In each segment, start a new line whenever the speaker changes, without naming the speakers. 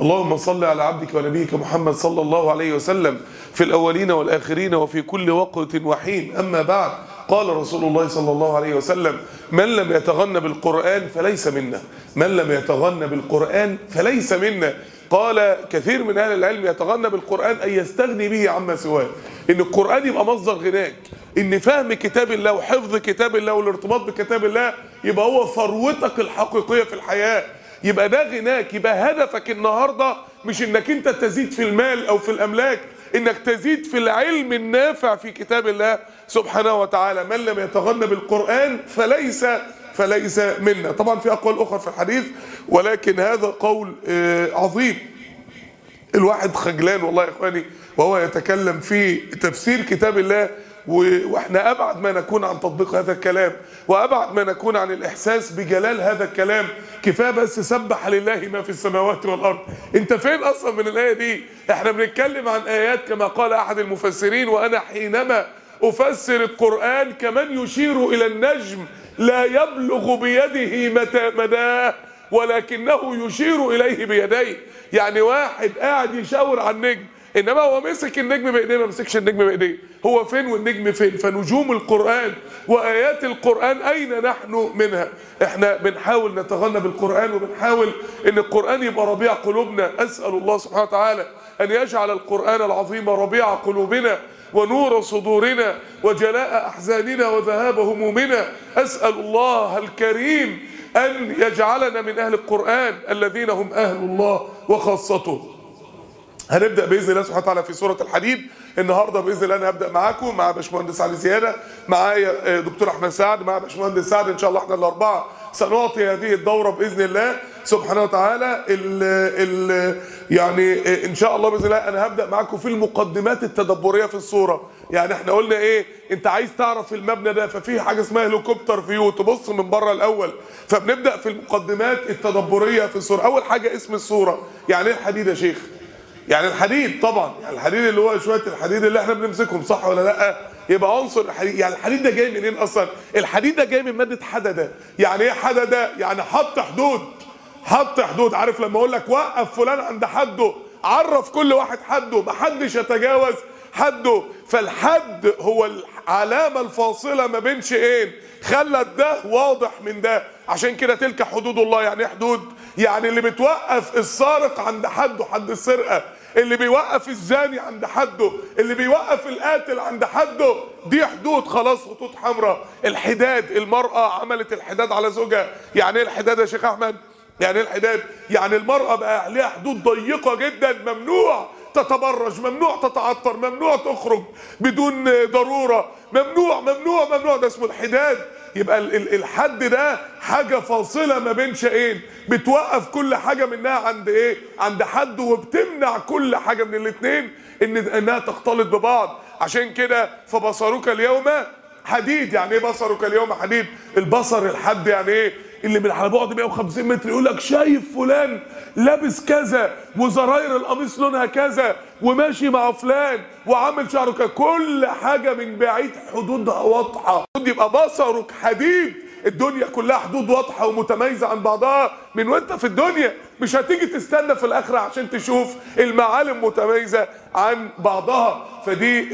اللهم صل على عبدك ونبيك محمد صلى الله عليه وسلم في الأولين والآخرين وفي كل وقت وحين أما بعد قال رسول الله صلى الله عليه وسلم من لم يتغنى بالقرآن فليس منا من لم يتغنى بالقرآن فليس منا قال كثير من أهل العلم يتغنى بالقرآن أن يستغني به عما سواه إن القرآن يبقى مصدر غناك إن فهم كتاب الله وحفظ كتاب الله والارتباط بكتاب الله يبقى هو ثروتك الحقيقية في الحياة يبقى ده غناك يبقى هدفك النهاردة مش إنك أنت تزيد في المال أو في الأملاك إنك تزيد في العلم النافع في كتاب الله سبحانه وتعالى من لم يتغنى بالقرآن فليس فليس منا طبعا في أقوال أخرى في الحديث ولكن هذا قول عظيم الواحد خجلان والله يا إخواني وهو يتكلم في تفسير كتاب الله واحنا ابعد ما نكون عن تطبيق هذا الكلام وابعد ما نكون عن الاحساس بجلال هذا الكلام كفايه بس سبح لله ما في السماوات والارض انت فين اصلا من الايه دي احنا بنتكلم عن ايات كما قال احد المفسرين وانا حينما افسر القران كمن يشير الى النجم لا يبلغ بيده متى مداه ولكنه يشير اليه بيديه يعني واحد قاعد يشاور على النجم انما هو مسك النجم بايديه ما مسكش النجم بايديه هو فين والنجم فين فنجوم القران وايات القران اين نحن منها احنا بنحاول نتغنى بالقران وبنحاول ان القران يبقى ربيع قلوبنا اسال الله سبحانه وتعالى ان يجعل القران العظيم ربيع قلوبنا ونور صدورنا وجلاء احزاننا وذهاب همومنا اسال الله الكريم ان يجعلنا من اهل القران الذين هم اهل الله وخاصته هنبدا باذن الله سبحانه وتعالى في سوره الحديد النهارده باذن الله انا هبدا معاكم مع باشمهندس علي زياده معايا دكتور احمد سعد مع باشمهندس سعد ان شاء الله احنا الاربعه سنعطي هذه الدوره باذن الله سبحانه وتعالى ال ال يعني ان شاء الله باذن الله انا هبدا معاكم في المقدمات التدبريه في الصوره يعني احنا قلنا ايه انت عايز تعرف المبنى ده ففي حاجه اسمها هليكوبتر فيو تبص من بره الاول فبنبدا في المقدمات التدبريه في الصوره اول حاجه اسم الصوره يعني ايه الحديد يا شيخ يعني الحديد طبعا يعني الحديد اللي هو شويه الحديد اللي احنا بنمسكهم صح ولا لا يبقى عنصر الحديد يعني الحديد ده جاي منين اصلا الحديد ده جاي من ماده حدده يعني ايه حدده يعني حط حدود حط حدود عارف لما اقول لك وقف فلان عند حده عرف كل واحد حده محدش يتجاوز حده فالحد هو العلامه الفاصله ما بين شيئين خلت ده واضح من ده عشان كده تلك حدود الله يعني ايه حدود يعني اللي بتوقف السارق عند حده حد السرقه اللي بيوقف الزاني عند حده اللي بيوقف القاتل عند حده دي حدود خلاص خطوط حمراء الحداد المرأة عملت الحداد على زوجها يعني ايه الحداد يا شيخ احمد يعني ايه الحداد يعني المرأة بقى ليها حدود ضيقة جدا ممنوع تتبرج ممنوع تتعطر ممنوع تخرج بدون ضرورة ممنوع ممنوع ممنوع ده اسمه الحداد يبقى الحد ده حاجة فاصلة ما بين شيئين بتوقف كل حاجة منها عند ايه عند حد وبتمنع كل حاجة من الاتنين ان انها تختلط ببعض عشان كده فبصرك اليوم حديد يعني ايه بصرك اليوم حديد البصر الحد يعني ايه اللي من على بعد 150 متر يقول لك شايف فلان لابس كذا وزراير القميص لونها كذا وماشي مع فلان وعامل شعره كذا كل حاجه من بعيد حدودها واضحه يبقى بصرك حديد الدنيا كلها حدود واضحه ومتميزه عن بعضها من وانت في الدنيا مش هتيجي تستنى في الاخره عشان تشوف المعالم متميزه عن بعضها فدي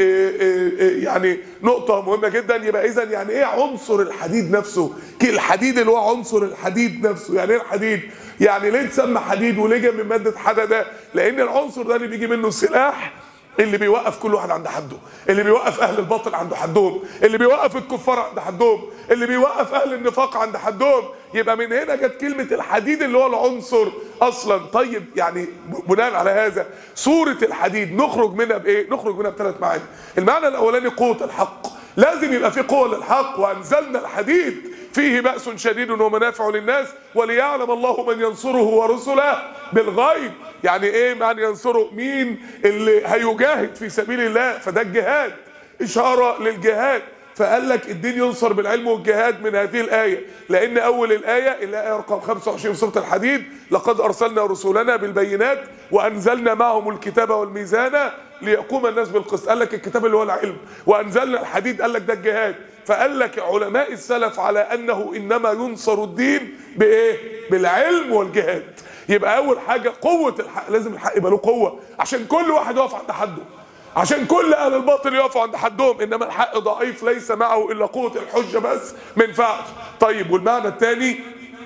يعني نقطه مهمه جدا يبقى اذا يعني ايه عنصر الحديد نفسه الحديد اللي هو عنصر الحديد نفسه يعني ايه الحديد يعني ليه تسمى حديد وليه جاي من ماده حدده لان العنصر ده اللي بيجي منه السلاح اللي بيوقف كل واحد عند حده اللي بيوقف اهل الباطل عند حدهم اللي بيوقف الكفار عند حدهم اللي بيوقف اهل النفاق عند حدهم يبقى من هنا جت كلمه الحديد اللي هو العنصر اصلا طيب يعني بناء على هذا سوره الحديد نخرج منها بايه نخرج منها بثلاث معاني المعنى الاولاني قوه الحق لازم يبقى في قوه للحق وانزلنا الحديد فيه بأس شديد ومنافع للناس وليعلم الله من ينصره ورسله بالغيب يعني ايه من ينصره مين اللي هيجاهد في سبيل الله فده الجهاد اشاره للجهاد فقال لك الدين ينصر بالعلم والجهاد من هذه الآية لأن أول الآية الآية رقم 25 في سورة الحديد لقد أرسلنا رسولنا بالبينات وأنزلنا معهم الكتاب والميزان ليقوم الناس بالقسط قال لك الكتاب اللي هو العلم وأنزلنا الحديد قال لك ده الجهاد فقال لك علماء السلف على أنه إنما ينصر الدين بإيه؟ بالعلم والجهاد يبقى اول حاجه قوه الحق لازم الحق يبقى له قوه عشان كل واحد يقف عند حده عشان كل اهل الباطل يقفوا عند حدهم انما الحق ضعيف ليس معه الا قوه الحجه بس ما ينفعش طيب والمعنى الثاني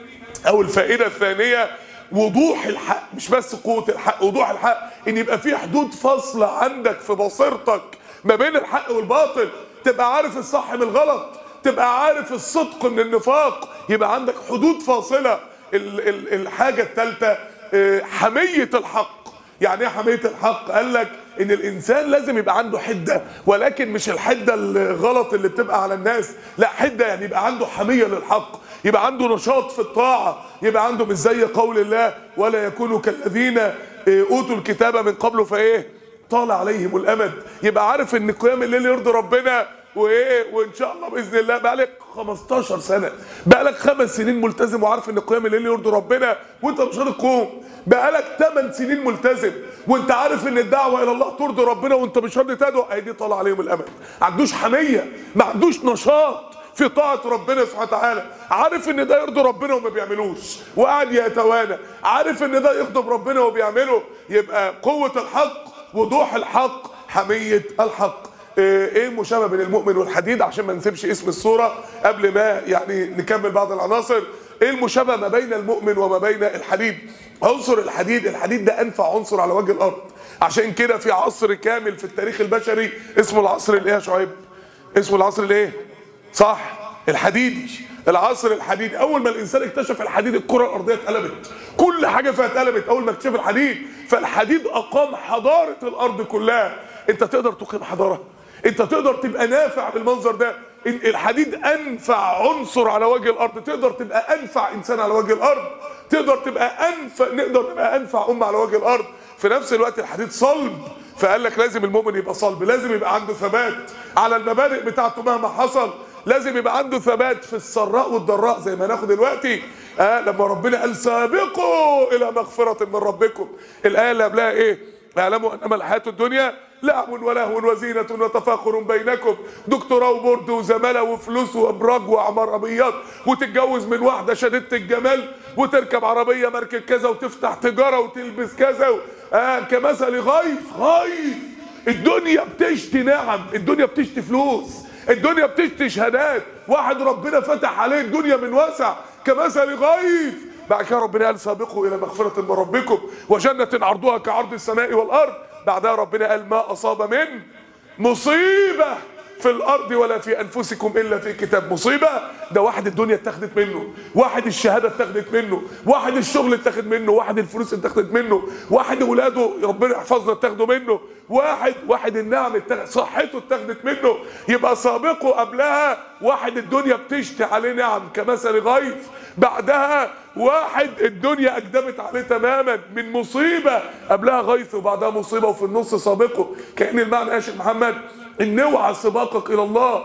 او الفائده الثانيه وضوح الحق مش بس قوه الحق وضوح الحق ان يبقى في حدود فاصله عندك في بصيرتك ما بين الحق والباطل تبقى عارف الصح من الغلط تبقى عارف الصدق من النفاق يبقى عندك حدود فاصله ال ال الحاجه الثالثه حميه الحق يعني ايه حميه الحق قال لك ان الانسان لازم يبقى عنده حده ولكن مش الحده الغلط اللي بتبقى على الناس لا حده يعني يبقى عنده حميه للحق يبقى عنده نشاط في الطاعه يبقى عنده مش زي قول الله ولا يكونوا كالذين اوتوا الكتاب من قبل فايه طال عليهم الامد يبقى عارف ان قيام الليل يرضي ربنا وايه وان شاء الله باذن الله بقالك 15 سنه بقالك خمس سنين ملتزم وعارف ان قيام الليل يرضي ربنا وانت مش راضي تقوم بقالك 8 سنين ملتزم وانت عارف ان الدعوه الى الله ترضي ربنا وانت مش راضي تدعو اهي دي طالع عليهم الامل ما عندوش حميه ما عندوش نشاط في طاعة ربنا سبحانه وتعالى عارف ان ده يرضي ربنا وما بيعملوش وقاعد يتوانى عارف ان ده يغضب ربنا وبيعمله يبقى قوة الحق وضوح الحق حمية الحق ايه المشابه بين المؤمن والحديد عشان ما نسيبش اسم الصوره قبل ما يعني نكمل بعض العناصر ايه المشابه ما بين المؤمن وما بين الحديد عنصر الحديد الحديد ده انفع عنصر على وجه الارض عشان كده في عصر كامل في التاريخ البشري اسمه العصر الايه يا شعيب اسمه العصر الايه صح الحديدي العصر الحديدي اول ما الانسان اكتشف الحديد الكره الارضيه اتقلبت كل حاجه فيها اتقلبت اول ما اكتشف الحديد فالحديد اقام حضاره الارض كلها انت تقدر تقيم حضاره انت تقدر تبقى نافع بالمنظر ده الحديد انفع عنصر على وجه الارض تقدر تبقى انفع انسان على وجه الارض تقدر تبقى انفع نقدر نبقى انفع امه على وجه الارض في نفس الوقت الحديد صلب فقال لك لازم المؤمن يبقى صلب لازم يبقى عنده ثبات على المبادئ بتاعته مهما حصل لازم يبقى عنده ثبات في السراء والضراء زي ما ناخد دلوقتي آه لما ربنا قال سابقوا الى مغفره من ربكم الايه اللي قبلها ايه اعلموا انما الحياه الدنيا لعب ولهو وزينة وتفاخر بينكم دكتوراه وبورد وزمالة وفلوس وابراج وعربيات وتتجوز من واحدة شديدة الجمال وتركب عربية ماركة كذا وتفتح تجارة وتلبس كذا و... آه كمثل غيث غيث الدنيا بتشتي نعم الدنيا بتشتي فلوس الدنيا بتشتي شهادات واحد ربنا فتح عليه الدنيا من واسع كمثل غيث بعد كده ربنا قال سابقوا الى مغفرة من ربكم وجنة عرضها كعرض السماء والارض بعدها ربنا قال ما اصاب من مصيبه في الارض ولا في انفسكم الا في كتاب مصيبه ده واحد الدنيا اتاخدت منه واحد الشهاده اتاخدت منه واحد الشغل اتاخد منه واحد الفلوس اتاخدت منه واحد اولاده ربنا يحفظنا اتاخدوا منه واحد واحد النعم اتاخد صحته اتاخدت منه يبقى سابقه قبلها واحد الدنيا بتشتي عليه نعم كمثل غيث بعدها واحد الدنيا اقدمت عليه تماما من مصيبه قبلها غيث وبعدها مصيبه وفي النص سابقه كان المعنى يا شيخ محمد ان اوعى سباقك الى الله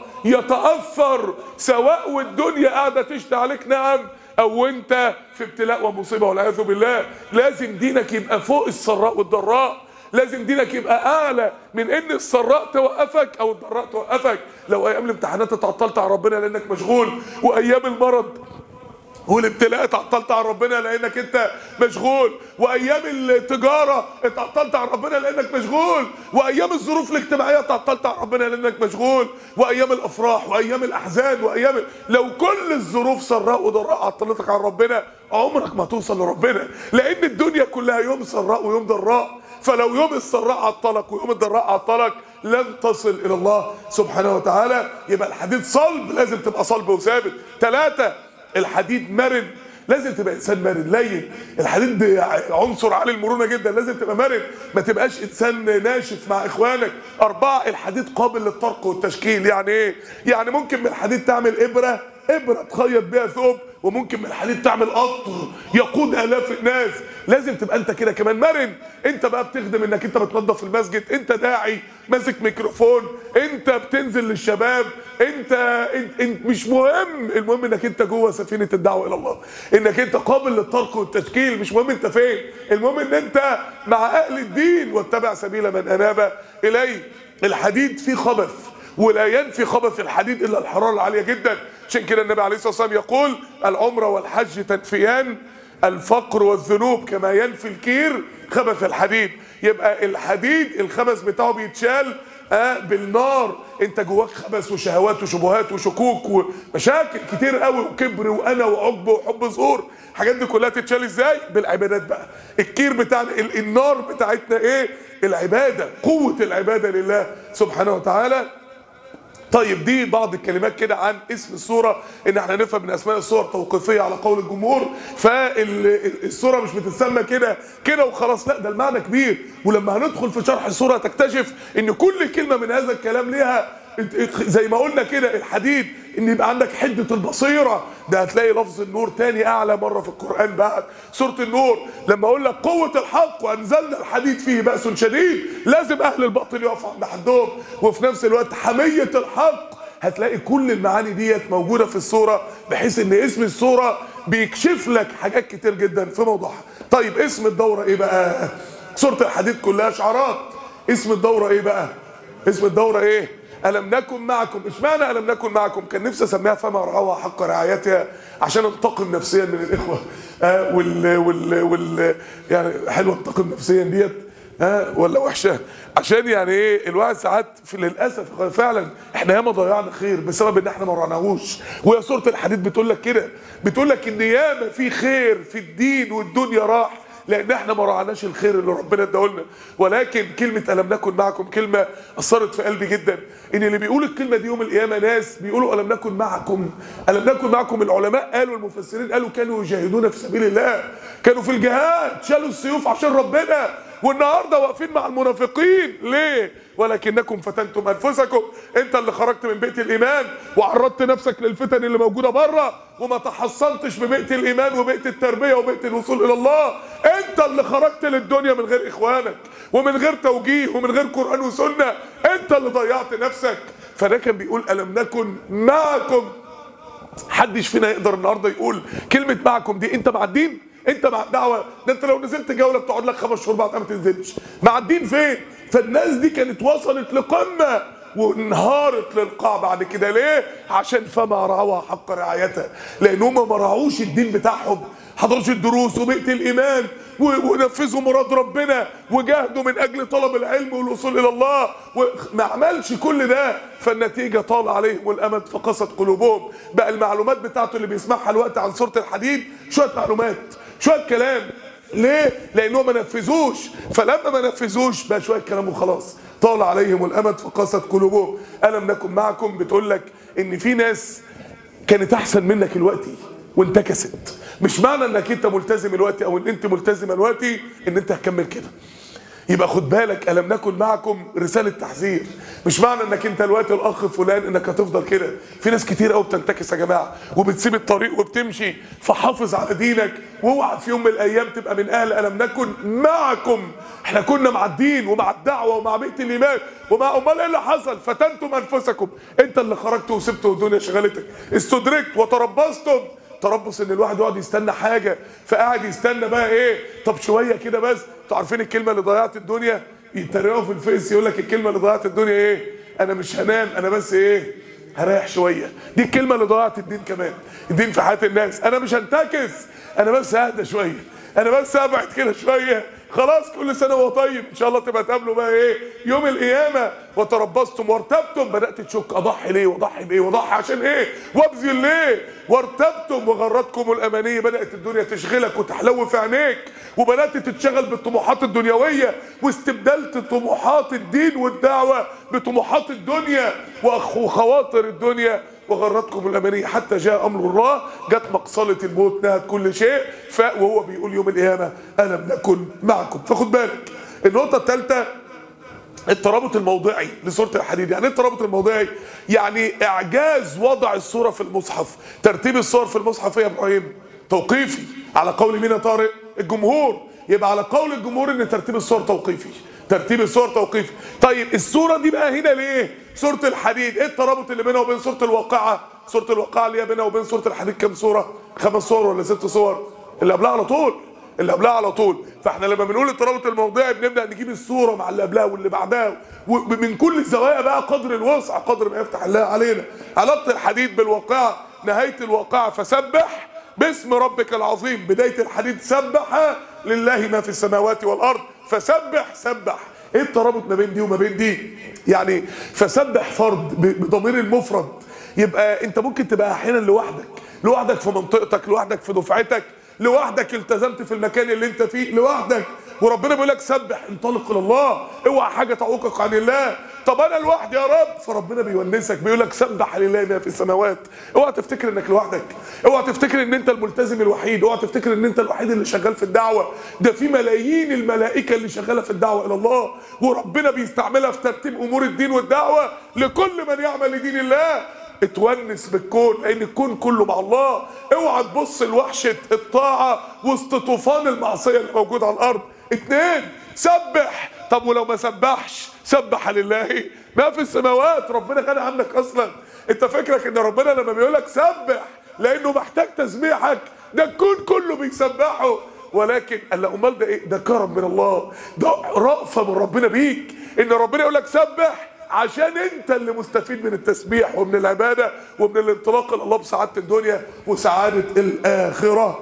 يتاثر سواء والدنيا قاعده تشتي عليك نعم او انت في ابتلاء ومصيبه والعياذ بالله لازم دينك يبقى فوق السراء والضراء لازم دينك يبقى اعلى من ان السراء توقفك او الضراء توقفك لو ايام الامتحانات اتعطلت على ربنا لانك مشغول وايام المرض والابتلاء اتعطلت عن ربنا لانك انت مشغول وايام التجاره اتعطلت عن ربنا لانك مشغول وايام الظروف الاجتماعيه اتعطلت عن ربنا لانك مشغول وايام الافراح وايام الاحزان وايام لو كل الظروف سراء وضراء عطلتك عن ربنا عمرك ما توصل لربنا لان الدنيا كلها يوم سراء ويوم ضراء فلو يوم السراء عطلك ويوم الضراء عطلك لن تصل الى الله سبحانه وتعالى يبقى الحديد صلب لازم تبقى صلب وثابت ثلاثه الحديد مرن لازم تبقى انسان مرن لين الحديد عنصر عالي المرونه جدا لازم تبقى مرن ما تبقاش انسان ناشف مع اخوانك اربعه الحديد قابل للطرق والتشكيل يعني ايه يعني ممكن من الحديد تعمل ابره ابره تخيط بيها ثوب وممكن من الحديد تعمل قطر يقود الاف الناس لازم تبقى انت كده كمان مرن انت بقى بتخدم انك انت بتنظف المسجد انت داعي ماسك ميكروفون انت بتنزل للشباب انت, انت, انت مش مهم المهم انك انت جوه سفينه الدعوه الى الله انك انت قابل للطرق والتشكيل مش مهم انت فين المهم ان انت مع اهل الدين واتبع سبيل من اناب اليه الحديد فيه خبث ولا ينفي خبث الحديد الا الحراره العاليه جدا عشان كده النبي عليه الصلاه والسلام يقول العمره والحج تنفيان الفقر والذنوب كما ينفي الكير خبث الحديد يبقى الحديد الخبث بتاعه بيتشال آه بالنار انت جواك خبث وشهوات وشبهات وشكوك ومشاكل كتير قوي وكبر وانا وعجب وحب ظهور الحاجات دي كلها تتشال ازاي بالعبادات بقى الكير بتاعنا ال- النار بتاعتنا ايه العباده قوه العباده لله سبحانه وتعالى طيب دي بعض الكلمات كده عن اسم السورة ان احنا نفهم من اسماء السور توقيفية على قول الجمهور فالسورة مش بتتسمى كده كده وخلاص لا ده المعنى كبير ولما هندخل في شرح السورة تكتشف ان كل كلمة من هذا الكلام ليها زي ما قلنا كده الحديد ان يبقى عندك حدة البصيرة ده هتلاقي لفظ النور تاني اعلى مرة في القرآن بعد سورة النور لما اقول لك قوة الحق وانزلنا الحديد فيه بأس شديد لازم اهل الباطل يقفوا عند حدهم وفي نفس الوقت حمية الحق هتلاقي كل المعاني ديت موجودة في السورة بحيث ان اسم السورة بيكشف لك حاجات كتير جدا في موضوعها طيب اسم الدورة ايه بقى سورة الحديد كلها شعارات اسم الدورة ايه بقى اسم الدورة ايه ألم نكن معكم إيش معنى ألم نكن معكم كان نفسي أسميها فما رعوها حق رعايتها عشان أنتقم نفسيا من الإخوة آه وال وال وال يعني حلوة أنتقم نفسيا ديت ها ولا وحشه عشان يعني ايه الواحد ساعات في للاسف فعلا احنا ياما ضيعنا خير بسبب ان احنا ما رعناهوش وهي سوره الحديد بتقول لك كده بتقول لك ان ياما في خير في الدين والدنيا راح لان احنا ما رعناش الخير اللي ربنا اداهولنا ولكن كلمه الم نكن معكم كلمه اثرت في قلبي جدا ان اللي بيقول الكلمه دي يوم القيامه ناس بيقولوا الم نكن معكم الم نكن معكم العلماء قالوا المفسرين قالوا كانوا يجاهدون في سبيل الله كانوا في الجهاد شالوا السيوف عشان ربنا والنهارده واقفين مع المنافقين ليه ولكنكم فتنتم انفسكم انت اللي خرجت من بيت الايمان وعرضت نفسك للفتن اللي موجوده بره وما تحصنتش ببيئه الايمان وبيئه التربيه وبيئه الوصول الى الله انت اللي خرجت للدنيا من غير اخوانك ومن غير توجيه ومن غير قران وسنه انت اللي ضيعت نفسك فده كان بيقول الم نكن معكم حدش فينا يقدر النهارده يقول كلمه معكم دي انت مع الدين انت مع الدعوه ده انت لو نزلت جوله بتقعد لك خمس شهور بعد ما تنزلش مع الدين فين فالناس دي كانت وصلت لقمه وانهارت للقاع بعد كده ليه عشان فما رعوها حق رعايتها لان هم ما رعوش الدين بتاعهم حضروش الدروس وبيئة الإيمان و- ونفذوا مراد ربنا وجاهدوا من أجل طلب العلم والوصول إلى الله وما عملش كل ده فالنتيجة طال عليهم الأمد فقست قلوبهم بقى المعلومات بتاعته اللي بيسمعها الوقت عن سورة الحديد شوية معلومات شوية كلام ليه؟ لأنهم ما نفذوش فلما ما نفذوش بقى شوية كلام وخلاص طال عليهم الأمد فقست قلوبهم ألم نكن معكم بتقول لك إن في ناس كانت أحسن منك الوقتي وانتكست مش معنى انك انت ملتزم الوقت او ان انت ملتزمه الوقت ان انت هتكمل كده يبقى خد بالك الم نكن معكم رساله تحذير مش معنى انك انت الوقت الاخ فلان انك هتفضل كده في ناس كتير قوي بتنتكس يا جماعه وبتسيب الطريق وبتمشي فحافظ على دينك واوعى في يوم من الايام تبقى من اهل الم نكن معكم احنا كنا مع الدين ومع الدعوه ومع بيت الايمان ومع امال ايه اللي حصل فتنتم انفسكم انت اللي خرجت وسبت والدنيا شغلتك استدركت وتربصتم تربص ان الواحد يقعد يستنى حاجه فقاعد يستنى بقى ايه طب شويه كده بس انتوا عارفين الكلمه اللي ضيعت الدنيا يتريقوا في الفيس يقول لك الكلمه اللي ضيعت الدنيا ايه انا مش هنام انا بس ايه هريح شويه دي الكلمه اللي ضيعت الدين كمان الدين في حياه الناس انا مش هنتكس انا بس ههدى شويه انا بس ابعد كده شويه خلاص كل سنه وهو طيب ان شاء الله تبقى تقابلوا بقى ايه يوم القيامه وتربصتم وارتبتم بدات تشك اضحي ليه واضحي بايه واضحي عشان ايه وابذل ليه وارتبتم وغرتكم الامانيه بدات الدنيا تشغلك وتحلو في عينيك وبدات تتشغل بالطموحات الدنيويه واستبدلت طموحات الدين والدعوه بطموحات الدنيا وأخ- وخواطر الدنيا وغرتكم الامانيه حتى جاء امر الله جت مقصله الموت نهت كل شيء ف وهو بيقول يوم القيامه الم نكن معكم فخد بالك النقطه الثالثه الترابط الموضعي لسوره الحديد يعني ايه الترابط الموضعي يعني اعجاز وضع السوره في المصحف ترتيب السور في المصحف ايه يا ابراهيم توقيفي على قول مين يا طارق الجمهور يبقى على قول الجمهور ان ترتيب السور توقيفي ترتيب السور توقيفي طيب السوره دي بقى هنا ليه سوره الحديد ايه الترابط اللي بينها وبين سوره الواقعه سوره الواقعه اللي هي بينها وبين سوره الحديد كام سوره خمس صور ولا ست صور اللي قبلها على طول اللي قبلها على طول فاحنا لما بنقول الترابط الموضعي بنبدا نجيب الصوره مع اللي قبلها واللي بعدها ومن كل الزوايا بقى قدر الوسع قدر ما يفتح الله علينا علاقه الحديد بالواقعه نهايه الواقعه فسبح باسم ربك العظيم بدايه الحديث سبح لله ما في السماوات والارض فسبح سبح ايه الترابط ما بين دي وما بين دي يعني فسبح فرد ب- بضمير المفرد يبقى انت ممكن تبقى احيانا لوحدك لوحدك في منطقتك لوحدك في دفعتك لوحدك التزمت في المكان اللي انت فيه لوحدك وربنا بيقول لك سبح انطلق الى الله اوعى حاجه تعوقك عن الله طب انا لوحدي يا رب فربنا بيونسك بيقول لك سبح لله ما في السماوات اوعى تفتكر انك لوحدك اوعى تفتكر ان انت الملتزم الوحيد اوعى تفتكر ان انت الوحيد اللي شغال في الدعوه ده في ملايين الملائكه اللي شغاله في الدعوه الى الله وربنا بيستعملها في ترتيب امور الدين والدعوه لكل من يعمل لدين الله اتونس بالكون لان الكون كله مع الله اوعى تبص لوحشه الطاعه وسط طوفان المعصيه اللي موجود على الارض اتنين سبح طب ولو ما سبحش سبح لله ما في السماوات ربنا غني عنك اصلا انت فكرك ان ربنا لما بيقول لك سبح لانه محتاج تسبيحك ده الكون كله بيسبحه ولكن قال لا امال ده ايه ده كرم من الله ده رأفة من ربنا بيك ان ربنا يقول لك سبح عشان انت اللي مستفيد من التسبيح ومن العباده ومن الانطلاق الى الله بسعاده الدنيا وسعاده الاخره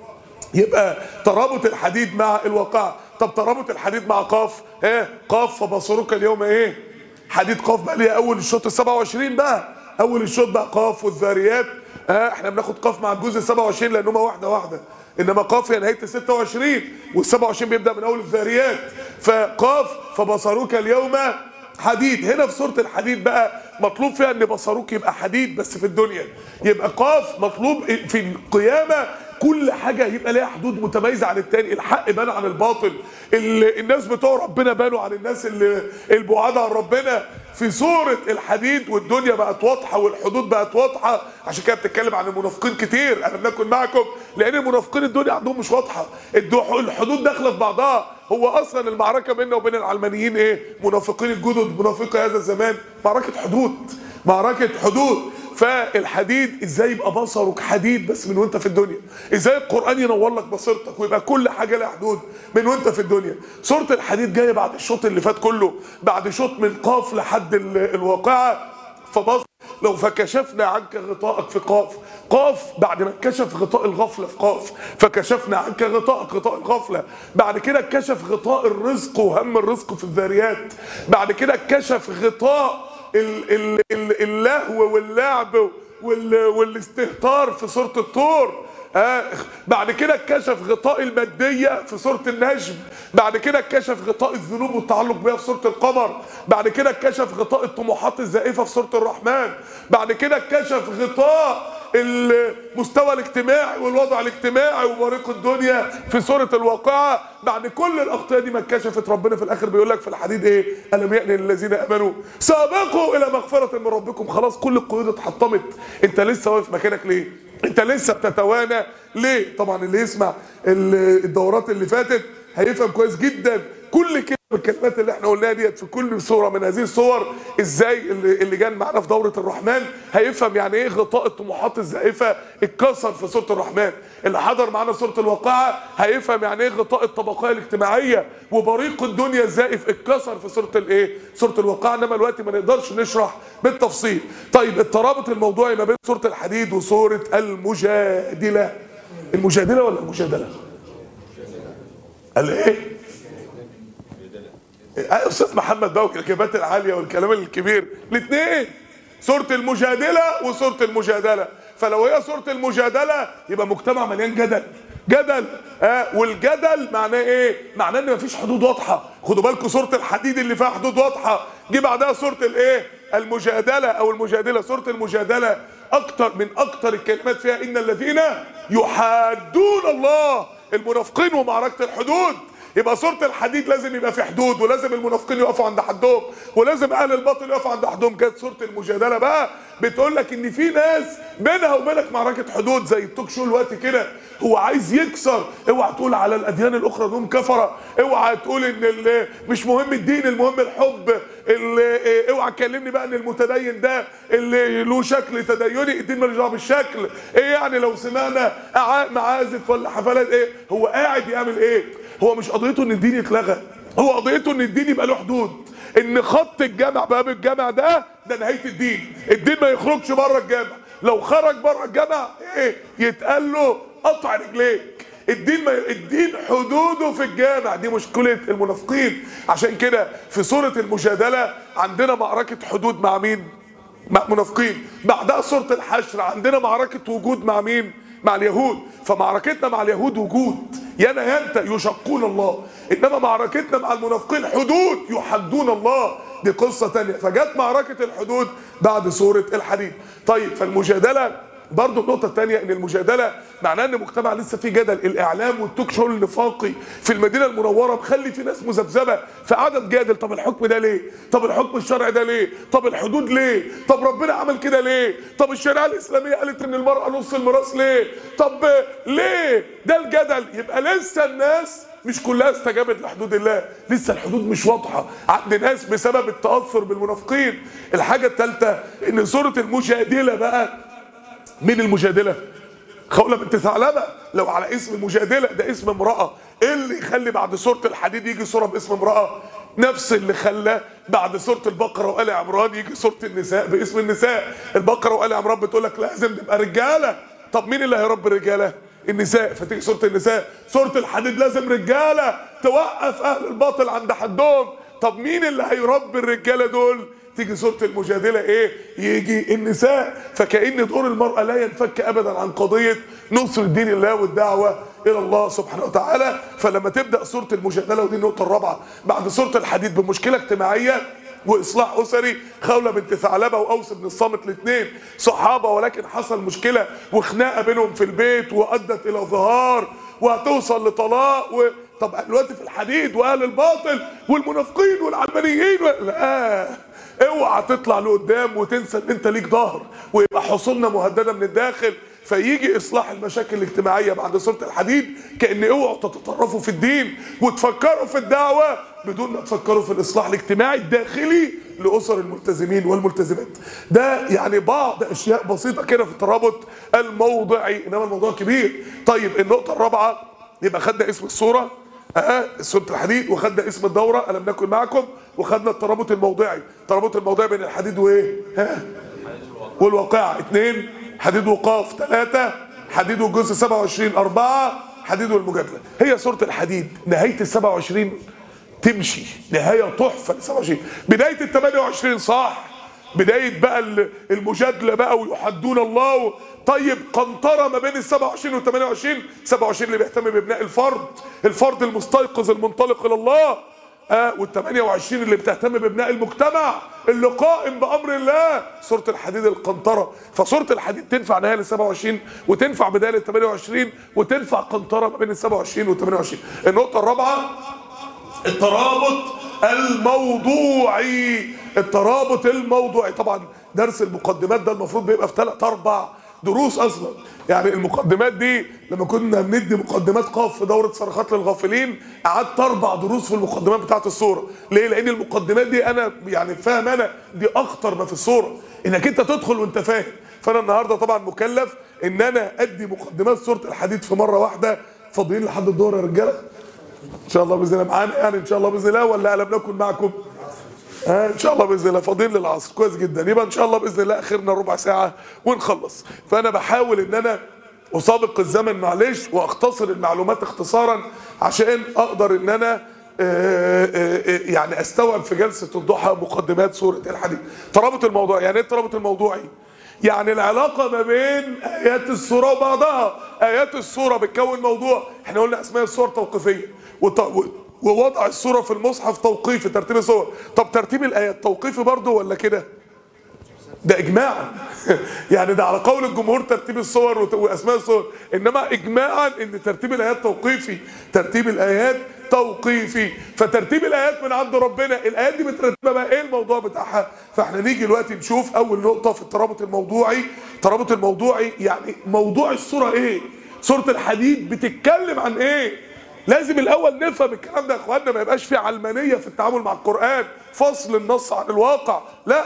يبقى ترابط الحديد مع الواقع طب ترابط الحديد مع قاف ايه قاف فبصرك اليوم ايه حديد قاف بقى ليها اول الشوط ال 27 بقى اول الشوط بقى قاف والذاريات اه احنا بناخد قاف مع الجزء 27 لان هما واحده واحده انما قاف هي نهايه ال 26 وال 27 بيبدا من اول الذاريات فقاف فبصرك اليوم حديد هنا في سوره الحديد بقى مطلوب فيها ان بصروك يبقى حديد بس في الدنيا يبقى قاف مطلوب في القيامه كل حاجه يبقى ليها حدود متميزه عن التاني الحق بان عن الباطل ال- الناس بتوع ربنا بانوا عن الناس اللي البعاد عن ربنا في سوره الحديد والدنيا بقت واضحه والحدود بقت واضحه عشان كده بتتكلم عن المنافقين كتير انا بنكن معكم لان المنافقين الدنيا عندهم مش واضحه الدو- الحدود داخله في بعضها هو اصلا المعركه بيننا وبين العلمانيين ايه منافقين الجدد منافقي هذا الزمان معركه حدود معركه حدود فالحديد ازاي يبقى بصرك حديد بس من وانت في الدنيا ازاي القران ينور لك بصيرتك ويبقى كل حاجه لها حدود من وانت في الدنيا سوره الحديد جايه بعد الشوط اللي فات كله بعد شوط من قاف لحد ال- الواقعه فبص لو فكشفنا عنك غطاءك في قاف قاف بعد ما اتكشف غطاء الغفله في قاف فكشفنا عنك غطاءك غطاء الغفله بعد كده اتكشف غطاء الرزق وهم الرزق في الذاريات بعد كده اتكشف غطاء ال ال ال اللهو واللعب وال والاستهتار في سوره الطور آه بعد كده اتكشف غطاء المادية في سورة النجم بعد كده اتكشف غطاء الذنوب والتعلق بها في سورة القمر بعد كده اتكشف غطاء الطموحات الزائفة في سورة الرحمن بعد كده اتكشف غطاء المستوى الاجتماعي والوضع الاجتماعي وبريق الدنيا في سورة الواقعة بعد كل الأخطاء دي ما اتكشفت ربنا في الآخر بيقول لك في الحديد إيه ألم يأن للذين آمنوا سابقوا إلى مغفرة من ربكم خلاص كل القيود اتحطمت أنت لسه واقف مكانك ليه انت لسه بتتوانى ليه طبعا اللي يسمع ال- الدورات اللي فاتت هيفهم كويس جدا كل كلمه من الكلمات اللي احنا قلناها ديت في كل صوره من هذه الصور ازاي اللي, اللي جان معانا في دوره الرحمن هيفهم يعني ايه غطاء الطموحات الزائفه اتكسر في سوره الرحمن اللي حضر معانا سوره الواقعه هيفهم يعني ايه غطاء الطبقيه الاجتماعيه وبريق الدنيا الزائف اتكسر في سوره الايه سوره الواقعه انما دلوقتي ما نقدرش نشرح بالتفصيل طيب الترابط الموضوعي ما بين سوره الحديد وسوره المجادله المجادله ولا المجادله قال ايه آه، استاذ محمد بقى والكلمات العاليه والكلام الكبير الاثنين سوره المجادله وسوره المجادله فلو هي سوره المجادله يبقى مجتمع مليان جدل جدل آه والجدل معناه ايه معناه ان مفيش حدود واضحه خدوا بالكم سوره الحديد اللي فيها حدود واضحه جه بعدها سوره الايه المجادله او المجادله سوره المجادله اكتر من اكتر الكلمات فيها ان الذين يحادون الله المنافقين ومعركه الحدود يبقى سوره الحديد لازم يبقى في حدود ولازم المنافقين يقفوا عند حدهم ولازم اهل الباطل يقفوا عند حدهم جت سوره المجادله بقى بتقول لك ان في ناس بينها وبينك معركه حدود زي التوك شو الوقت كده هو عايز يكسر اوعى تقول على الاديان الاخرى انهم كفره اوعى تقول ان ال- مش مهم الدين المهم الحب ال- اوعى تكلمني بقى ان المتدين ده اللي له شكل تديني الدين مالوش دعوه بالشكل ايه يعني لو سمعنا أع- معازف ولا حفلات ايه هو قاعد يعمل ايه هو مش قضيته ان الدين يتلغى هو قضيته ان الدين يبقى له حدود ان خط الجامع باب الجامع ده ده نهايه الدين الدين ما يخرجش بره الجامع لو خرج بره الجامع ايه يتقال له قطع رجليك الدين ما الدين حدوده في الجامع دي مشكله المنافقين عشان كده في سوره المجادله عندنا معركه حدود مع مين مع منافقين بعدها سوره الحشر عندنا معركه وجود مع مين مع اليهود فمعركتنا مع اليهود وجود يانا يا انت يشقون الله انما معركتنا مع المنافقين حدود يحدون الله دي قصه تانية فجت معركه الحدود بعد سوره الحديد طيب فالمجادله برضه النقطة الثانية إن المجادلة معناه إن المجتمع لسه فيه جدل، الإعلام والتوك شو النفاقي في المدينة المنورة مخلي في ناس مذبذبة فقاعدة تجادل، طب الحكم ده ليه؟ طب الحكم الشرعي ده ليه؟ طب الحدود ليه؟ طب ربنا عمل كده ليه؟ طب الشريعة الإسلامية قالت إن المرأة نص الميراث ليه؟ طب ليه؟ ده الجدل، يبقى لسه الناس مش كلها استجابت لحدود الله لسه الحدود مش واضحة عند ناس بسبب التأثر بالمنافقين الحاجة الثالثة ان سورة المجادلة بقى مين المجادلة خولة بنت ثعلبة لو على اسم المجادلة ده اسم امرأة ايه اللي يخلي بعد سورة الحديد يجي سورة باسم امرأة نفس اللي خلى بعد سورة البقرة وآل عمران يجي سورة النساء باسم النساء البقرة وآل عمران بتقول لك لازم نبقى رجالة طب مين اللي هيربي الرجالة النساء فتيجي سورة النساء سورة الحديد لازم رجالة توقف أهل الباطل عند حدهم طب مين اللي هيربي الرجالة دول تيجي سورة المجادلة ايه يجي النساء فكأن دور المرأة لا ينفك ابدا عن قضية نصر دين الله والدعوة الى الله سبحانه وتعالى فلما تبدأ سورة المجادلة ودي النقطة الرابعة بعد سورة الحديد بمشكلة اجتماعية واصلاح اسري خولة بنت ثعلبة واوس بن الصامت الاثنين صحابة ولكن حصل مشكلة وخناقة بينهم في البيت وادت الى ظهار وهتوصل لطلاق و... طب دلوقتي في الحديد واهل الباطل والمنافقين والعلمانيين و... لا اوعى تطلع لقدام وتنسى ان انت ليك ظهر ويبقى حصولنا مهدده من الداخل فيجي اصلاح المشاكل الاجتماعيه بعد سوره الحديد كان اوعوا تتطرفوا في الدين وتفكروا في الدعوه بدون ما تفكروا في الاصلاح الاجتماعي الداخلي لاسر الملتزمين والملتزمات ده يعني بعض اشياء بسيطه كده في الترابط الموضعي انما الموضوع كبير طيب النقطه الرابعه يبقى خدنا اسم الصوره اه سوره الحديد وخدنا اسم الدوره الم نكن معكم وخدنا الترابط الموضعي الترابط الموضعي بين الحديد وايه ها والواقعه اثنين حديد وقاف ثلاثه حديد والجزء 27 اربعه حديد والمجادله هي سوره الحديد نهايه ال 27 تمشي نهايه تحفه ل 27 بدايه ال 28 صح بدايه بقى المجادله بقى ويحدون الله طيب قنطره ما بين ال 27 وال 28 27 اللي بيهتم بابناء الفرد الفرد المستيقظ المنطلق الى الله آه وال 28 اللي بتهتم بابناء المجتمع اللي قائم بامر الله سوره الحديد القنطره فسوره الحديد تنفع نهايه لل 27 وتنفع بدايه لل 28 وتنفع قنطره ما بين ال 27 وال 28 النقطه الرابعه الترابط الموضوعي الترابط الموضوعي طبعا درس المقدمات ده المفروض بيبقى في ثلاث اربع دروس اصلا يعني المقدمات دي لما كنا بندي مقدمات قاف في دوره صرخات للغافلين قعدت اربع دروس في المقدمات بتاعت الصوره ليه لان المقدمات دي انا يعني فاهم انا دي اخطر ما في الصوره انك انت تدخل وانت فاهم فانا النهارده طبعا مكلف ان انا ادي مقدمات سوره الحديد في مره واحده فاضيين لحد الظهر يا رجاله ان شاء الله باذن الله معانا يعني ان شاء الله باذن الله ولا الم نكن معكم آه ان شاء الله باذن الله فاضيين للعصر كويس جدا يبقى ان شاء الله باذن الله اخرنا ربع ساعه ونخلص فانا بحاول ان انا اسابق الزمن معلش واختصر المعلومات اختصارا عشان اقدر ان انا آآ آآ يعني استوعب في جلسه الضحى مقدمات سوره الحديد ترابط الموضوع يعني ايه الترابط الموضوعي يعني العلاقة ما بين آيات السورة وبعضها آيات السورة بتكون موضوع احنا قلنا أسماء السور توقيفية ووضع السورة في المصحف توقيفي ترتيب السور طب ترتيب الآيات توقيفي برضه ولا كده ده إجماعا يعني ده على قول الجمهور ترتيب الصور وأسماء الصور إنما إجماعا إن ترتيب الآيات توقيفي ترتيب الآيات توقيفي فترتيب الايات من عند ربنا الايات دي مترتبه بقى ايه الموضوع بتاعها فاحنا نيجي دلوقتي نشوف اول نقطه في الترابط الموضوعي الترابط الموضوعي يعني موضوع السوره ايه سوره الحديد بتتكلم عن ايه لازم الاول نفهم الكلام ده يا اخواننا ما يبقاش في علمانيه في التعامل مع القران فصل النص عن الواقع لا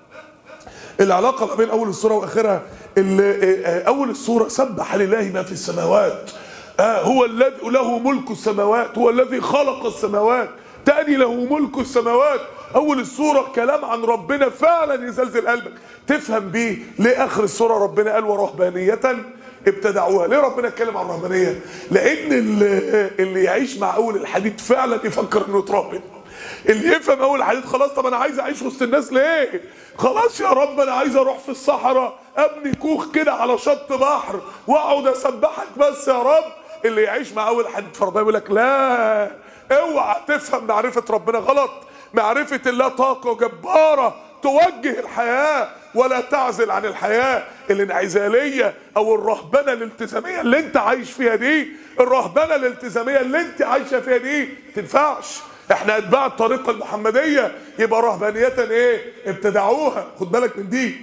العلاقه ما بين اول السوره واخرها اول السوره سبح لله ما في السماوات آه هو الذي له ملك السماوات هو الذي خلق السماوات تاني له ملك السماوات اول السوره كلام عن ربنا فعلا يزلزل قلبك تفهم بيه ليه اخر السوره ربنا قال ورهبانيه ابتدعوها ليه ربنا اتكلم عن الرهبانيه لان اللي, اللي يعيش مع اول الحديث فعلا يفكر انه يترهبن اللي يفهم اول الحديث خلاص طب انا عايز اعيش وسط الناس ليه خلاص يا رب انا عايز اروح في الصحراء ابني كوخ كده على شط بحر واقعد اسبحك بس يا رب اللي يعيش مع اول حديث فربنا يقول لك لا اوعى تفهم معرفه ربنا غلط معرفه الله طاقه جباره توجه الحياه ولا تعزل عن الحياه الانعزاليه او الرهبنه الالتزاميه اللي انت عايش فيها دي الرهبنه الالتزاميه اللي انت عايشه فيها دي تنفعش احنا اتباع الطريقه المحمديه يبقى رهبانيه ايه ابتدعوها خد بالك من دي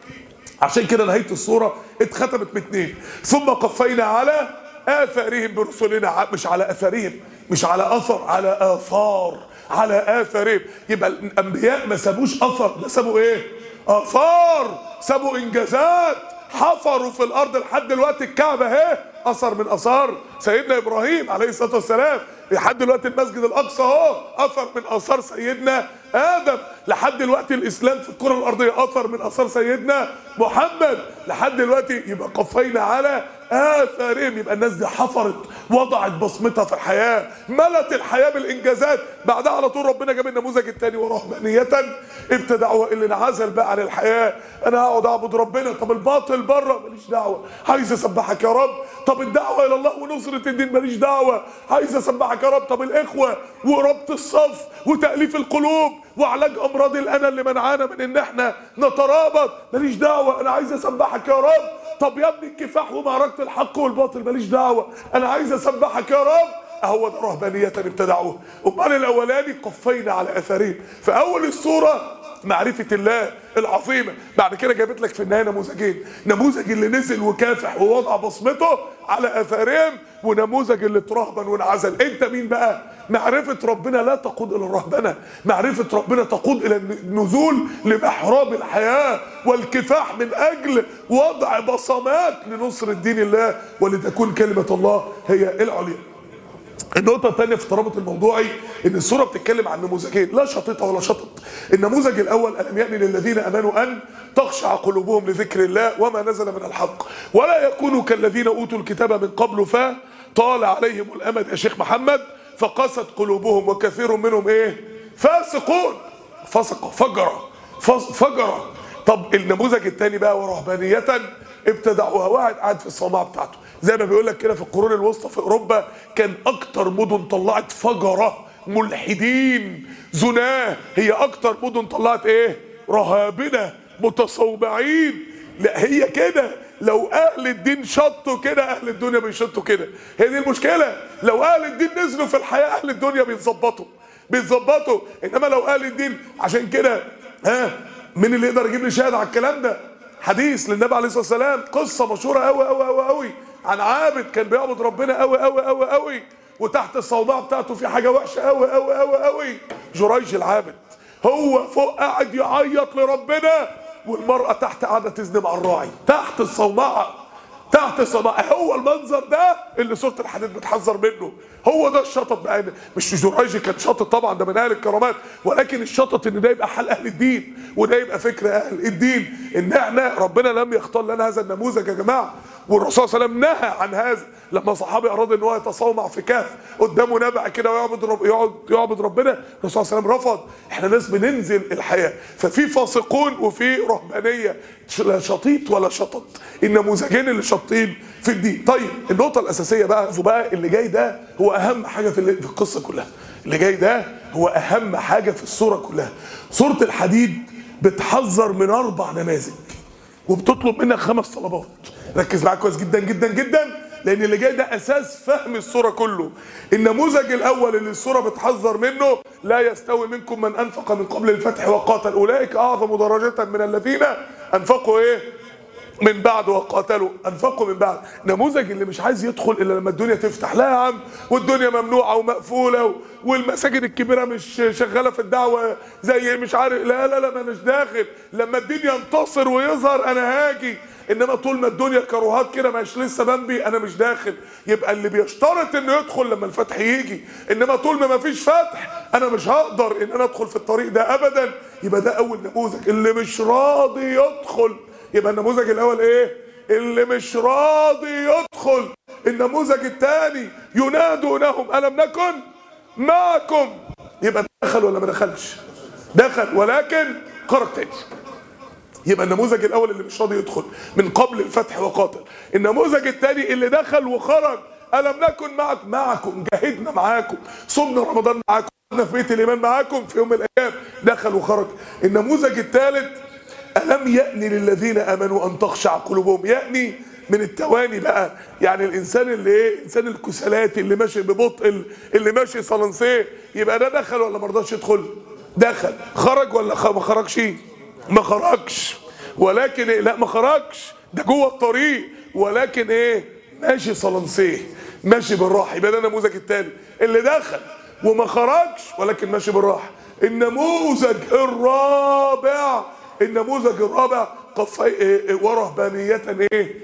عشان كده نهايه الصوره اتختمت باثنين ثم قفينا على اثارهم برسلنا مش على اثارهم مش على اثر على اثار على اثارهم يبقى الانبياء ما سابوش اثر ده سابوا ايه اثار سابوا انجازات حفروا في الارض لحد دلوقتي الكعبه اهي اثر من اثار سيدنا ابراهيم عليه الصلاه والسلام لحد دلوقتي المسجد الاقصى اهو اثر من اثار سيدنا ادم لحد دلوقتي الاسلام في الكره الارضيه اثر من اثار سيدنا محمد لحد دلوقتي يبقى قفينا على اثارهم يبقى الناس دي حفرت وضعت بصمتها في الحياه ملت الحياه بالانجازات بعدها على طول ربنا جاب النموذج الثاني ورهبانيه ابتدعوا اللي انعزل بقى عن الحياه انا هقعد اعبد ربنا طب الباطل بره ماليش دعوه عايز اسبحك يا رب طب الدعوه الى الله ونصره الدين ماليش دعوه عايز اسبحك يا رب طب الاخوه وربط الصف وتاليف القلوب وعلاج امراض الانا اللي منعانا من ان احنا نترابط ماليش دعوه انا عايز اسبحك يا رب طب يا ابني الكفاح ومعركه الحق والباطل ماليش دعوه انا عايز اسبحك يا رب اهو ده رهبانيه ابتدعوه امال الاولاني قفينا على اثارهم في اول السوره معرفة الله العظيمة بعد كده جابت لك في النهاية نموذجين نموذج اللي نزل وكافح ووضع بصمته على اثارهم ونموذج اللي اترهبن وانعزل انت مين بقى معرفة ربنا لا تقود الى الرهبنة معرفة ربنا تقود الى النزول لمحراب الحياة والكفاح من اجل وضع بصمات لنصر دين الله ولتكون كلمة الله هي العليا النقطة الثانية في الترابط الموضوعي إن السورة بتتكلم عن نموذجين لا شطيطة ولا شطط. النموذج الأول ألم يأن للذين آمنوا أن تخشع قلوبهم لذكر الله وما نزل من الحق ولا يكونوا كالذين أوتوا الكتاب من قبل فطال عليهم الأمد يا شيخ محمد فقست قلوبهم وكثير منهم إيه؟ فاسقون فسق فجر فجر طب النموذج الثاني بقى ورهبانية ابتدعوها واحد قاعد في الصومعة بتاعته زي ما بيقول لك كده في القرون الوسطى في اوروبا كان اكتر مدن طلعت فجره ملحدين زناه هي اكتر مدن طلعت ايه رهابنه متصومعين لا هي كده لو اهل الدين شطوا كده اهل الدنيا بيشطوا كده هي دي المشكله لو اهل الدين نزلوا في الحياه اهل الدنيا بيتظبطوا بيتظبطوا انما لو اهل الدين عشان كده ها مين اللي يقدر يجيب لي شاهد على الكلام ده حديث للنبي عليه الصلاه والسلام قصه مشهوره قوي قوي قوي قوي عن عابد كان بيعبد ربنا قوي قوي قوي قوي وتحت الصومعه بتاعته في حاجه وحشه قوي قوي قوي قوي جريج العابد هو فوق قاعد يعيط لربنا والمراه تحت قاعده تزني مع الراعي تحت الصومعه تحت الصومعه هو المنظر ده اللي سوره الحديد بتحذر منه هو ده الشطط بقى مش جريج كان شاطط طبعا ده من اهل الكرامات ولكن الشطط ان ده يبقى حال اهل الدين وده يبقى فكر اهل الدين ان احنا ربنا لم يختار لنا هذا النموذج يا جماعه والرسول صلى الله عليه وسلم نهى عن هذا لما صحابي اراد ان هو يتصومع في كهف قدامه نبع كده ويعبد رب يقعد يعبد ربنا الرسول صلى الله عليه وسلم رفض احنا ناس بننزل الحياه ففي فاسقون وفي رهبانيه لا شطيط ولا شطط النموذجين اللي شاطين في الدين طيب النقطه الاساسيه بقى بقى اللي جاي ده هو اهم حاجه في في القصه كلها اللي جاي ده هو اهم حاجه في السوره كلها سوره الحديد بتحذر من اربع نماذج وبتطلب منك خمس طلبات ركز معايا كويس جدا جدا جدا لان اللي جاي ده اساس فهم الصوره كله النموذج الاول اللي الصوره بتحذر منه لا يستوي منكم من انفق من قبل الفتح وقاتل اولئك اعظم درجه من الذين انفقوا ايه من بعد وقاتلوا انفقوا من بعد نموذج اللي مش عايز يدخل الا لما الدنيا تفتح لا يا عم والدنيا ممنوعه ومقفوله و- والمساجد الكبيره مش شغاله في الدعوه زي مش عارف لا لا لا ما اناش داخل لما الدين ينتصر ويظهر انا هاجي انما طول ما الدنيا كروهات كده مش لسه بنبي انا مش داخل يبقى اللي بيشترط انه يدخل لما الفتح يجي انما طول ما مفيش فتح انا مش هقدر ان انا ادخل في الطريق ده ابدا يبقى ده اول نموذج اللي مش راضي يدخل يبقى النموذج الاول ايه اللي مش راضي يدخل النموذج الثاني ينادونهم الم نكن معكم يبقى دخل ولا ما دخلش دخل ولكن خرج تاني يبقى النموذج الاول اللي مش راضي يدخل من قبل الفتح وقاتل النموذج الثاني اللي دخل وخرج الم نكن معكم معكم جاهدنا معاكم صمنا رمضان معاكم كنا في بيت الايمان معاكم في يوم من الايام دخل وخرج النموذج الثالث الم يأني للذين امنوا ان تخشع قلوبهم يأني من التواني بقى يعني الانسان اللي ايه الانسان الكسلاتي اللي ماشي ببطء اللي ماشي صلنسيه يبقى ده دخل ولا ما رضاش يدخل دخل خرج ولا خ- ما خرجش ما خرجش ولكن إيه؟ لا ما خرجش ده جوه الطريق ولكن ايه ماشي صلنسيه ماشي بالراحه يبقى ده النموذج الثاني اللي دخل وما خرجش ولكن ماشي بالراحه النموذج الرابع النموذج الرابع قفي إيه إيه ورهبانية ايه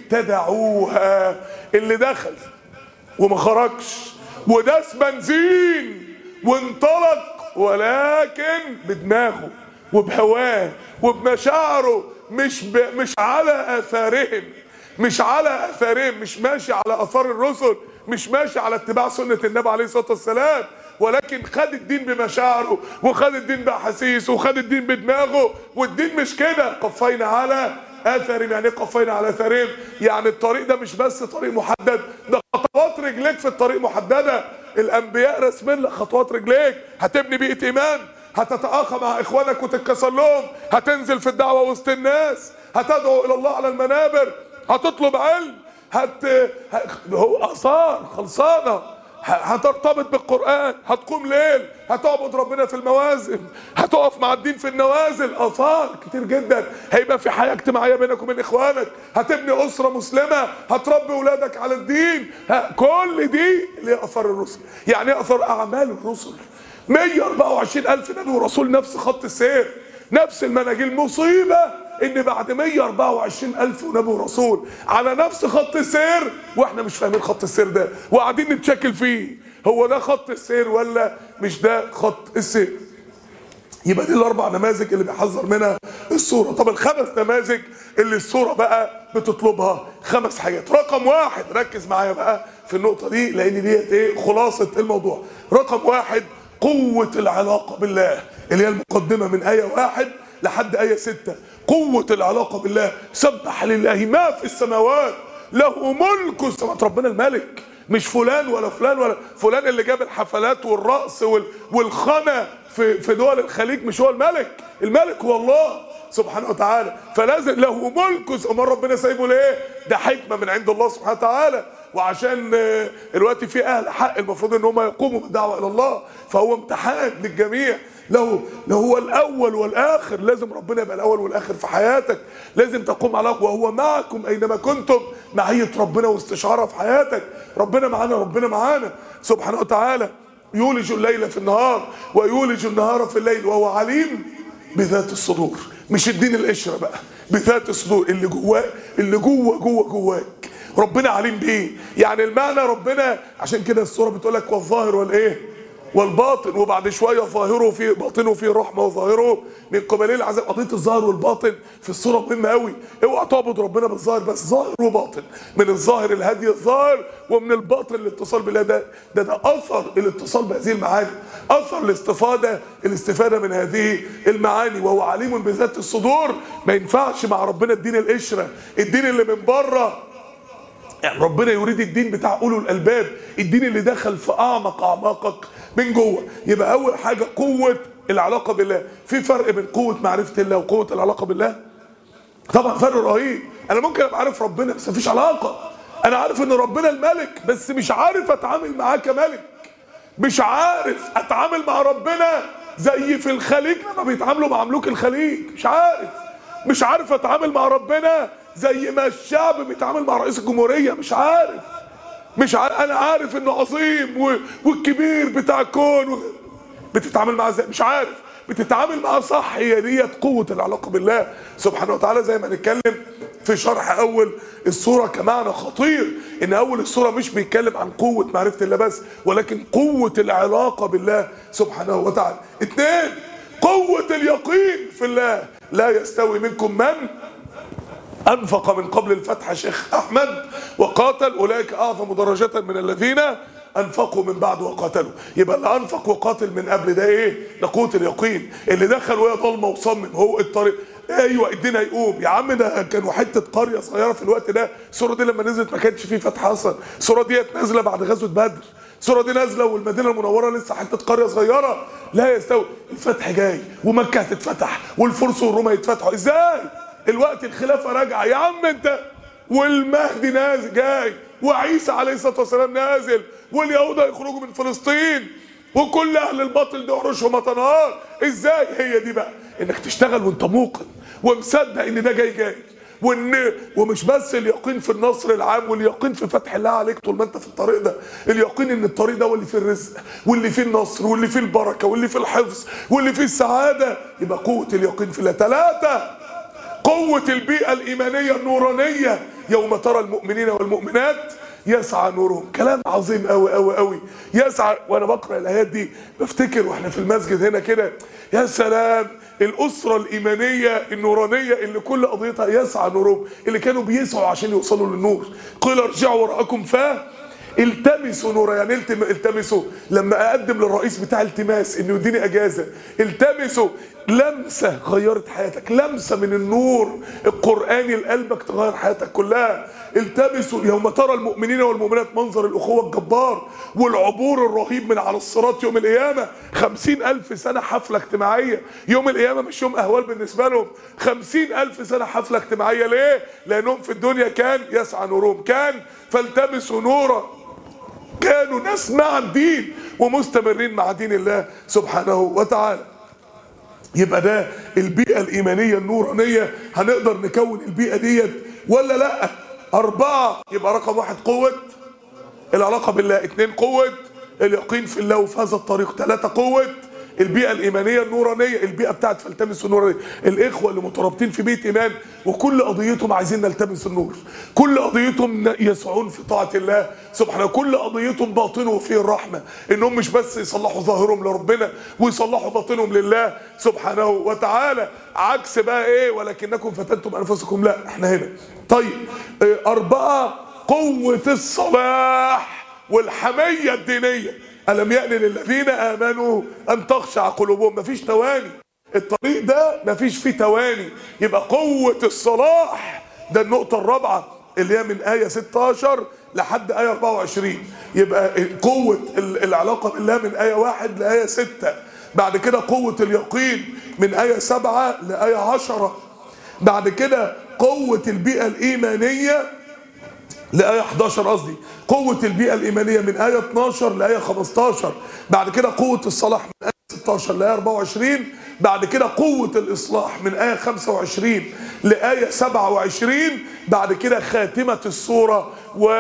ابتدعوها اللي دخل وما خرجش وداس بنزين وانطلق ولكن بدماغه وبهواه وبمشاعره مش ب... مش على اثارهم مش على اثارهم مش ماشي على اثار الرسل مش ماشي على اتباع سنه النبي عليه الصلاه والسلام ولكن خد الدين بمشاعره وخد الدين باحاسيسه وخد الدين بدماغه والدين مش كده قفينا على اثرهم يعني ايه قفينا على اثرهم يعني الطريق ده مش بس طريق محدد ده خطوات رجليك في الطريق محدده الانبياء رسمين لك خطوات رجليك هتبني بيئه ايمان هتتآخى مع اخوانك وتتكسر لهم هتنزل في الدعوه وسط الناس هتدعو الى الله على المنابر هتطلب علم هت ه- هو اثار خلصانه ه- هترتبط بالقرآن هتقوم ليل هتعبد ربنا في الموازن هتقف مع الدين في النوازل آثار كتير جدا هيبقى في حياة اجتماعية بينك وبين إخوانك هتبني أسرة مسلمة هتربي ولادك على الدين ها كل دي اللي هي أثار الرسل يعني إيه أثار أعمال الرسل 124 ألف نبي ورسول نفس خط السير نفس المناهج المصيبة ان بعد 124 الف نبي ورسول على نفس خط السير واحنا مش فاهمين خط السير ده وقاعدين نتشكل فيه هو ده خط السير ولا مش ده خط السير يبقى دي الاربع نماذج اللي بيحذر منها الصوره طب الخمس نماذج اللي الصوره بقى بتطلبها خمس حاجات رقم واحد ركز معايا بقى في النقطه دي لان ديت ايه خلاصه الموضوع رقم واحد قوه العلاقه بالله اللي هي المقدمه من ايه واحد لحد ايه ستة قوه العلاقه بالله سبح لله ما في السماوات له ملك السماوات ربنا الملك مش فلان ولا فلان ولا فلان اللي جاب الحفلات والرقص وال- والخنا في في دول الخليج مش هو الملك الملك هو الله سبحانه وتعالى فلازم له ملك امال ربنا سايبه ليه ده حكمه من عند الله سبحانه وتعالى وعشان آه، الوقت في اهل حق المفروض ان هم يقوموا بالدعوه الى الله فهو امتحان للجميع له له هو الاول والاخر لازم ربنا يبقى الاول والاخر في حياتك لازم تقوم على وهو معكم اينما كنتم معيه ربنا واستشعارها في حياتك ربنا معانا ربنا معانا سبحانه وتعالى يولج الليل في النهار ويولج النهار في الليل وهو عليم بذات الصدور مش الدين القشره بقى بذات الصدور اللي جواه اللي جوه جوه جواك ربنا عليم بيه يعني المعنى ربنا عشان كده السوره بتقول لك والظاهر والايه والباطن وبعد شويه ظاهره في باطنه فيه رحمه وظاهره من قبلين العذاب قضيه الظاهر والباطن في الصوره مهمه قوي اوعى تعبد ربنا بالظاهر بس ظاهر وباطن من الظاهر الهدي الظاهر ومن الباطن الاتصال بالله ده ده ده اثر الاتصال بهذه المعاني اثر الاستفاده الاستفاده من هذه المعاني وهو عليم بذات الصدور ما ينفعش مع ربنا الدين القشره الدين اللي من بره يعني ربنا يريد الدين بتاع اولو الالباب الدين اللي دخل في اعمق اعماقك من جوه يبقى اول حاجه قوه العلاقه بالله في فرق بين قوه معرفه الله وقوه العلاقه بالله طبعا فرق رهيب انا ممكن ابقى عارف ربنا بس مفيش علاقه انا عارف ان ربنا الملك بس مش عارف اتعامل معاه كملك مش عارف اتعامل مع ربنا زي في الخليج لما بيتعاملوا مع ملوك الخليج مش عارف مش عارف اتعامل مع ربنا زي ما الشعب بيتعامل مع رئيس الجمهوريه مش عارف مش عارف انا عارف انه عظيم و... والكبير بتاع الكون و... بتتعامل معاه ازاي مش عارف بتتعامل معاه صح هي ديت قوه العلاقه بالله سبحانه وتعالى زي ما نتكلم في شرح اول السوره كمعنى خطير ان اول السوره مش بيتكلم عن قوه معرفه الله بس ولكن قوه العلاقه بالله سبحانه وتعالى اثنين قوه اليقين في الله لا يستوي منكم من انفق من قبل الفتح شيخ احمد وقاتل اولئك اعظم درجه من الذين انفقوا من بعد وقاتلوا يبقى اللي انفق وقاتل من قبل ده ايه ده قوه اليقين اللي دخل وهي ضلمه وصمم هو الطريق ايوه الدين هيقوم يا عم ده كانوا حته قريه صغيره في الوقت ده السوره دي لما نزلت ما كانش فيه فتح اصلا السوره ديت نازله بعد غزوه بدر السوره دي نازله والمدينه المنوره لسه حته قريه صغيره لا يستوي الفتح جاي ومكه هتتفتح والفرس والروم هيتفتحوا ازاي الوقت الخلافه راجعه يا عم انت والمهدي نازل جاي وعيسى عليه الصلاه والسلام نازل واليهود هيخرجوا من فلسطين وكل اهل الباطل دي عروشهم تنهار ازاي هي دي بقى انك تشتغل وانت موقن ومصدق ان ده جاي جاي وان ومش بس اليقين في النصر العام واليقين في فتح الله عليك طول ما انت في الطريق ده اليقين ان الطريق ده هو اللي فيه الرزق واللي فيه النصر واللي فيه البركه واللي فيه الحفظ واللي فيه السعاده يبقى قوه اليقين في الله ثلاثه قوه البيئه الايمانيه النورانيه يوم ترى المؤمنين والمؤمنات يسعى نورهم كلام عظيم قوي قوي قوي يسعى وانا بقرا الايات دي بفتكر واحنا في المسجد هنا كده يا سلام الاسره الايمانيه النورانيه اللي كل قضيتها يسعى نورهم اللي كانوا بيسعوا عشان يوصلوا للنور قيل ارجعوا وراءكم ف التمسوا نورا يعني التم... التمسوا لما اقدم للرئيس بتاع التماس انه يديني اجازه التمسوا لمسه غيرت حياتك لمسه من النور القراني لقلبك تغير حياتك كلها التمسوا يوم ترى المؤمنين والمؤمنات منظر الاخوه الجبار والعبور الرهيب من على الصراط يوم القيامه خمسين الف سنه حفله اجتماعيه يوم القيامه مش يوم اهوال بالنسبه لهم خمسين الف سنه حفله اجتماعيه ليه لانهم في الدنيا كان يسعى نورهم كان فالتمسوا نورا كانوا ناس مع الدين ومستمرين مع دين الله سبحانه وتعالى يبقى ده البيئة الإيمانية النورانية هنقدر نكون البيئة ديت ولا لا أربعة يبقى رقم واحد قوة العلاقة بالله اتنين قوة اليقين في الله وفي هذا الطريق ثلاثة قوة البيئة الإيمانية النورانية البيئة بتاعت فالتمس النورانية الإخوة اللي مترابطين في بيت إيمان وكل قضيتهم عايزين نلتمس النور كل قضيتهم يسعون في طاعة الله سبحانه كل قضيتهم باطنه فيه الرحمة إنهم مش بس يصلحوا ظاهرهم لربنا ويصلحوا باطنهم لله سبحانه وتعالى عكس بقى إيه ولكنكم فتنتم أنفسكم لا إحنا هنا طيب إيه أربعة قوة الصلاح والحمية الدينية ألم يأن للذين آمنوا أن تخشع قلوبهم مفيش تواني الطريق ده مفيش فيه تواني يبقى قوة الصلاح ده النقطة الرابعة اللي هي من آية 16 لحد آية 24 يبقى قوة العلاقة بالله من آية 1 لآية 6 بعد كده قوة اليقين من آية 7 لآية 10 بعد كده قوة البيئة الإيمانية لآية 11 قصدي قوة البيئة الإيمانية من آية 12 لآية 15 بعد كده قوة الصلاح من آية 16 لآية 24 بعد كده قوة الإصلاح من آية 25 لآية 27 بعد كده خاتمة السورة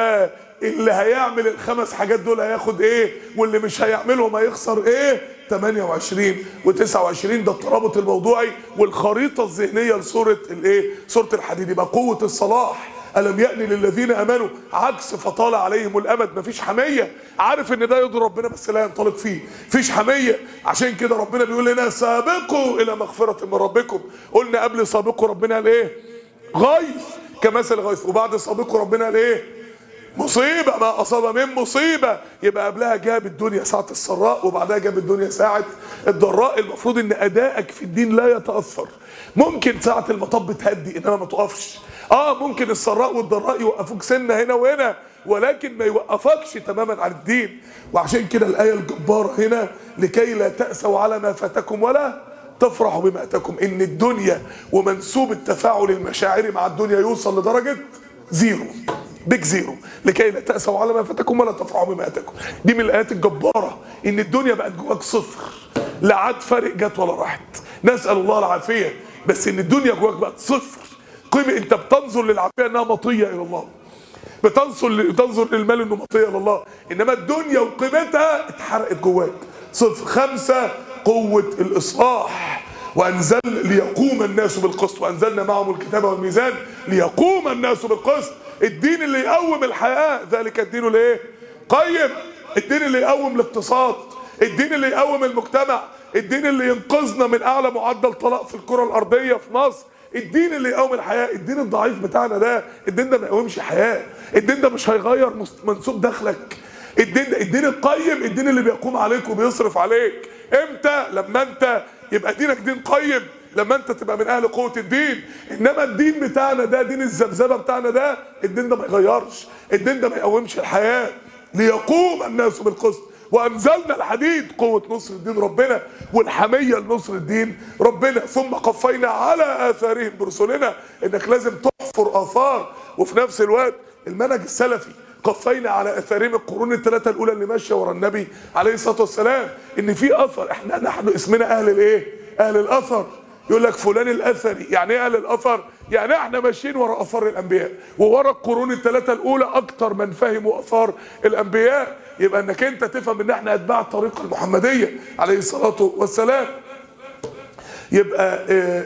واللي هيعمل الخمس حاجات دول هياخد ايه واللي مش هيعملهم هيخسر ايه 28 و29 ده الترابط الموضوعي والخريطة الذهنية لسورة الايه سورة الحديد يبقى قوة الصلاح ألم يأني للذين آمنوا عكس فطال عليهم الأمد مفيش حمية عارف إن ده يرضي ربنا بس لا ينطلق فيه مفيش حمية عشان كده ربنا بيقول لنا سابقوا إلى مغفرة من ربكم قلنا قبل سابقوا ربنا قال إيه غيث كمثل غيث وبعد سابقوا ربنا قال إيه مصيبة ما أصاب من مصيبة يبقى قبلها جاب الدنيا ساعة السراء وبعدها جاب الدنيا ساعة الضراء المفروض إن أدائك في الدين لا يتأثر ممكن ساعة المطب تهدي إنما ما تقفش اه ممكن السراء والضراء يوقفوك سنه هنا وهنا ولكن ما يوقفكش تماما عن الدين وعشان كده الايه الجباره هنا لكي لا تاسوا على ما فاتكم ولا تفرحوا بما اتاكم ان الدنيا ومنسوب التفاعل المشاعري مع الدنيا يوصل لدرجه زيرو بيج زيرو لكي لا تاسوا على ما فاتكم ولا تفرحوا بما اتاكم دي من الايات الجباره ان الدنيا بقت جواك صفر لا عاد فارق جت ولا راحت نسال الله العافيه بس ان الدنيا جواك بقت صفر قيمه انت بتنظر للعافيه انها مطيه الى الله بتنظر بتنظر للمال انه مطيه الى الله انما الدنيا وقيمتها اتحرقت جواك صفر خمسه قوه الاصلاح وانزل ليقوم الناس بالقسط وانزلنا معهم الكتاب والميزان ليقوم الناس بالقسط الدين اللي يقوم الحياه ذلك الدين الايه قيم الدين اللي يقوم الاقتصاد الدين اللي يقوم المجتمع الدين اللي ينقذنا من اعلى معدل طلاق في الكره الارضيه في مصر الدين اللي يقوم الحياه الدين الضعيف بتاعنا ده الدين ده ما يقومش حياه الدين ده مش هيغير منسوب دخلك الدين ده الدين القيم الدين اللي بيقوم عليك وبيصرف عليك امتى لما انت يبقى دينك دين قيم لما انت تبقى من اهل قوه الدين انما الدين بتاعنا ده دين الذبذبه بتاعنا ده الدين ده ما يغيرش الدين ده ما يقومش الحياه ليقوم الناس بالقسط وانزلنا الحديد قوه نصر الدين ربنا والحميه لنصر الدين ربنا ثم قفينا على اثارهم برسلنا انك لازم تحفر اثار وفي نفس الوقت المنهج السلفي قفينا على اثارهم القرون الثلاثه الاولى اللي ماشيه ورا النبي عليه الصلاه والسلام ان في اثر احنا نحن اسمنا اهل الايه؟ اهل الاثر يقول لك فلان الاثري يعني ايه اهل الاثر يعني احنا ماشيين ورا اثار الانبياء وورا القرون الثلاثه الاولى اكتر من فهموا اثار الانبياء يبقى انك انت تفهم ان احنا اتباع الطريقه المحمديه عليه الصلاه والسلام يبقى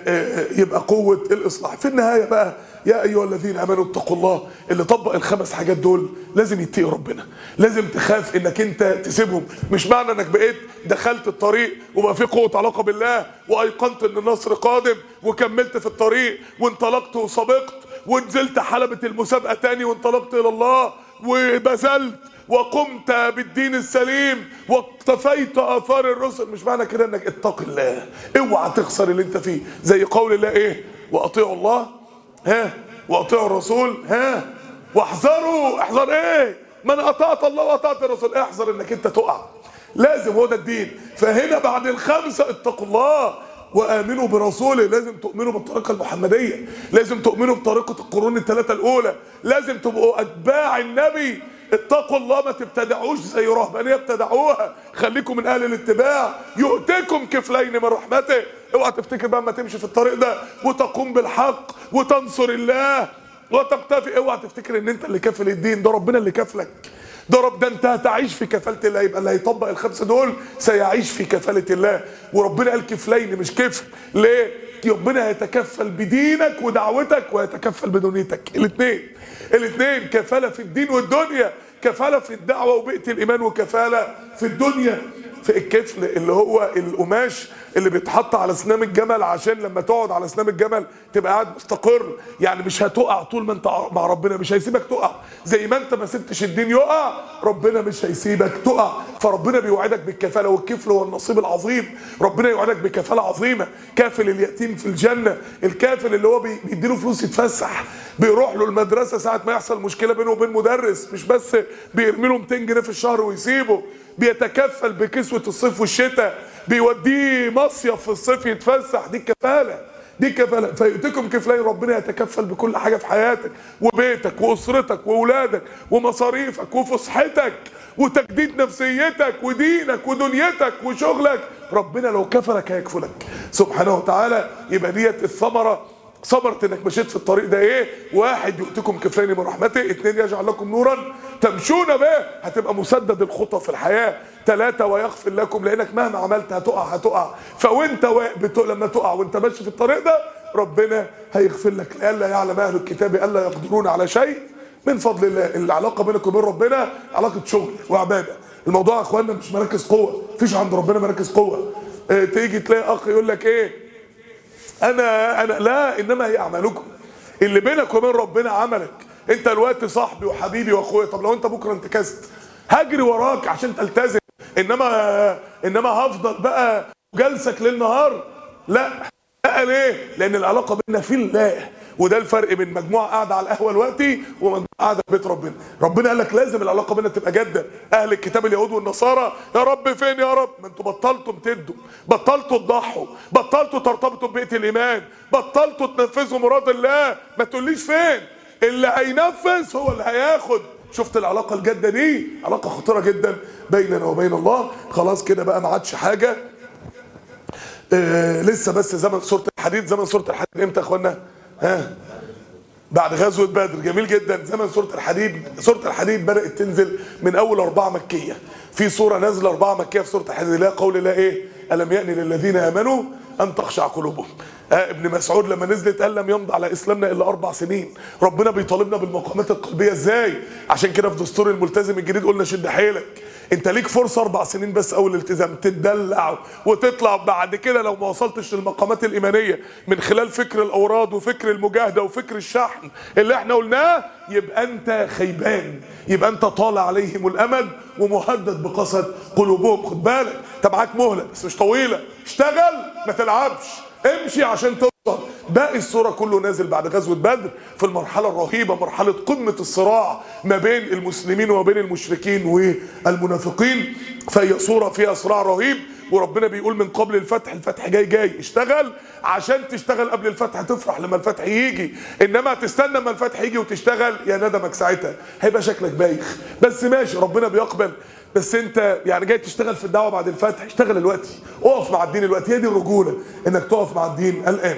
يبقى قوه الاصلاح في النهايه بقى يا ايها الذين امنوا اتقوا الله اللي طبق الخمس حاجات دول لازم يتقي ربنا لازم تخاف انك انت تسيبهم مش معنى انك بقيت دخلت الطريق وبقى في قوه علاقه بالله وايقنت ان النصر قادم وكملت في الطريق وانطلقت وسبقت ونزلت حلبة المسابقة تاني وانطلقت إلى الله وبذلت وقمت بالدين السليم واقتفيت آثار الرسل مش معنى كده انك اتق الله اوعى تخسر اللي انت فيه زي قول الله ايه واطيعوا الله ها واطيعوا الرسول ها واحذروا احذر ايه من اطاعت الله واطاعت الرسول احذر انك انت تقع لازم هو ده الدين فهنا بعد الخمسه اتقوا الله وامنوا برسوله لازم تؤمنوا بالطريقه المحمديه لازم تؤمنوا بطريقه القرون الثلاثه الاولى لازم تبقوا اتباع النبي اتقوا الله ما تبتدعوش زي رهبانيه ابتدعوها خليكم من اهل الاتباع يؤتكم كفلين من رحمته اوعى تفتكر بقى ما تمشي في الطريق ده وتقوم بالحق وتنصر الله وتقتفي اوعى تفتكر ان انت اللي كافل الدين ده ربنا اللي كافلك ده رب ده انت هتعيش في كفاله الله يبقى اللي هيطبق الخمسه دول سيعيش في كفاله الله وربنا قال كفلين مش كفل ليه؟ ربنا هيتكفل بدينك ودعوتك ويتكفل بدنيتك الاثنين الاثنين كفاله في الدين والدنيا كفاله في الدعوه وبيئه الايمان وكفاله في الدنيا في الكفل اللي هو القماش اللي بيتحط على سنام الجمل عشان لما تقعد على سنام الجمل تبقى قاعد مستقر يعني مش هتقع طول ما انت مع ربنا مش هيسيبك تقع زي ما انت ما سبتش الدين يقع ربنا مش هيسيبك تقع فربنا بيوعدك بالكفاله والكفل هو النصيب العظيم ربنا يوعدك بكفاله عظيمه كافل اليتيم في الجنه الكافل اللي هو بيديله فلوس يتفسح بيروح له المدرسه ساعه ما يحصل مشكله بينه وبين مدرس مش بس بيرمي له 200 جنيه في الشهر ويسيبه بيتكفل بكسوه الصيف والشتاء بيوديه مصيف في الصيف يتفسح دي الكفاله دي كفاله فيؤتكم كفلين ربنا يتكفل بكل حاجه في حياتك وبيتك واسرتك واولادك ومصاريفك وفسحتك وتجديد نفسيتك ودينك ودنيتك وشغلك ربنا لو كفلك هيكفلك سبحانه وتعالى يبقى ديت الثمره ثمرة انك مشيت في الطريق ده ايه واحد يؤتكم كفلين من رحمته اتنين يجعل لكم نورا تمشون به هتبقى مسدد الخطى في الحياة ثلاثة ويغفر لكم لانك مهما عملت هتقع هتقع فوانت بتق... لما تقع وانت ماشي في الطريق ده ربنا هيغفر لك لئلا يعلم اهل الكتاب الا يقدرون على شيء من فضل الله العلاقة بينك وبين ربنا علاقة شغل وعبادة الموضوع يا اخوانا مش مراكز قوة مفيش عند ربنا مراكز قوة اه تيجي تلاقي اخ يقول لك ايه انا انا لا انما هي اعمالكم اللي بينك وبين ربنا عملك انت دلوقتي صاحبي وحبيبي واخويا طب لو انت بكره انتكست هجري وراك عشان تلتزم انما انما هفضل بقى جلسك ليل نهار لا لا ليه لان العلاقه بيننا في الله وده الفرق بين مجموعه قاعده على القهوه دلوقتي ومجموعه قاعده في بيت ربنا ربنا قال لك لازم العلاقه بيننا تبقى جاده اهل الكتاب اليهود والنصارى يا رب فين يا رب ما انتوا بطلتم تدوا بطلتوا تضحوا بطلتوا ترتبطوا ببيئه الايمان بطلتوا تنفذوا مراد الله ما تقوليش فين اللي هينفذ هو اللي هياخد شفت العلاقة الجادة دي علاقة خطيرة جدا بيننا وبين الله خلاص كده بقى ما عادش حاجة آه لسه بس زمن سورة الحديد زمن سورة الحديد امتى يا اخوانا ها بعد غزوة بدر جميل جدا زمن سورة الحديد سورة الحديد بدأت تنزل من أول أربعة مكية في سورة نازلة أربعة مكية في سورة الحديد لا قول الله إيه ألم يأن للذين آمنوا أن تخشع قلوبهم آه ابن مسعود لما نزلت قال لم يمضي على إسلامنا إلا أربع سنين ربنا بيطالبنا بالمقامات القلبية إزاي عشان كده في دستور الملتزم الجديد قلنا شد حيلك انت ليك فرصه اربع سنين بس اول التزام تدلع وتطلع بعد كده لو ما وصلتش للمقامات الايمانيه من خلال فكر الاوراد وفكر المجاهده وفكر الشحن اللي احنا قلناه يبقى انت خيبان يبقى انت طال عليهم الامد ومهدد بقسد قلوبهم خد بالك انت معاك مهله بس مش طويله اشتغل ما تلعبش امشي عشان توصل باقي الصورة كله نازل بعد غزوة بدر في المرحلة الرهيبة مرحلة قمة الصراع ما بين المسلمين وما بين المشركين والمنافقين فهي صورة فيها صراع رهيب وربنا بيقول من قبل الفتح الفتح جاي جاي اشتغل عشان تشتغل قبل الفتح تفرح لما الفتح يجي انما تستنى لما الفتح يجي وتشتغل يا ندمك ساعتها هيبقى شكلك بايخ بس ماشي ربنا بيقبل بس انت يعني جاي تشتغل في الدعوه بعد الفتح اشتغل دلوقتي اقف مع الدين دلوقتي هي دي الرجوله انك تقف مع الدين الان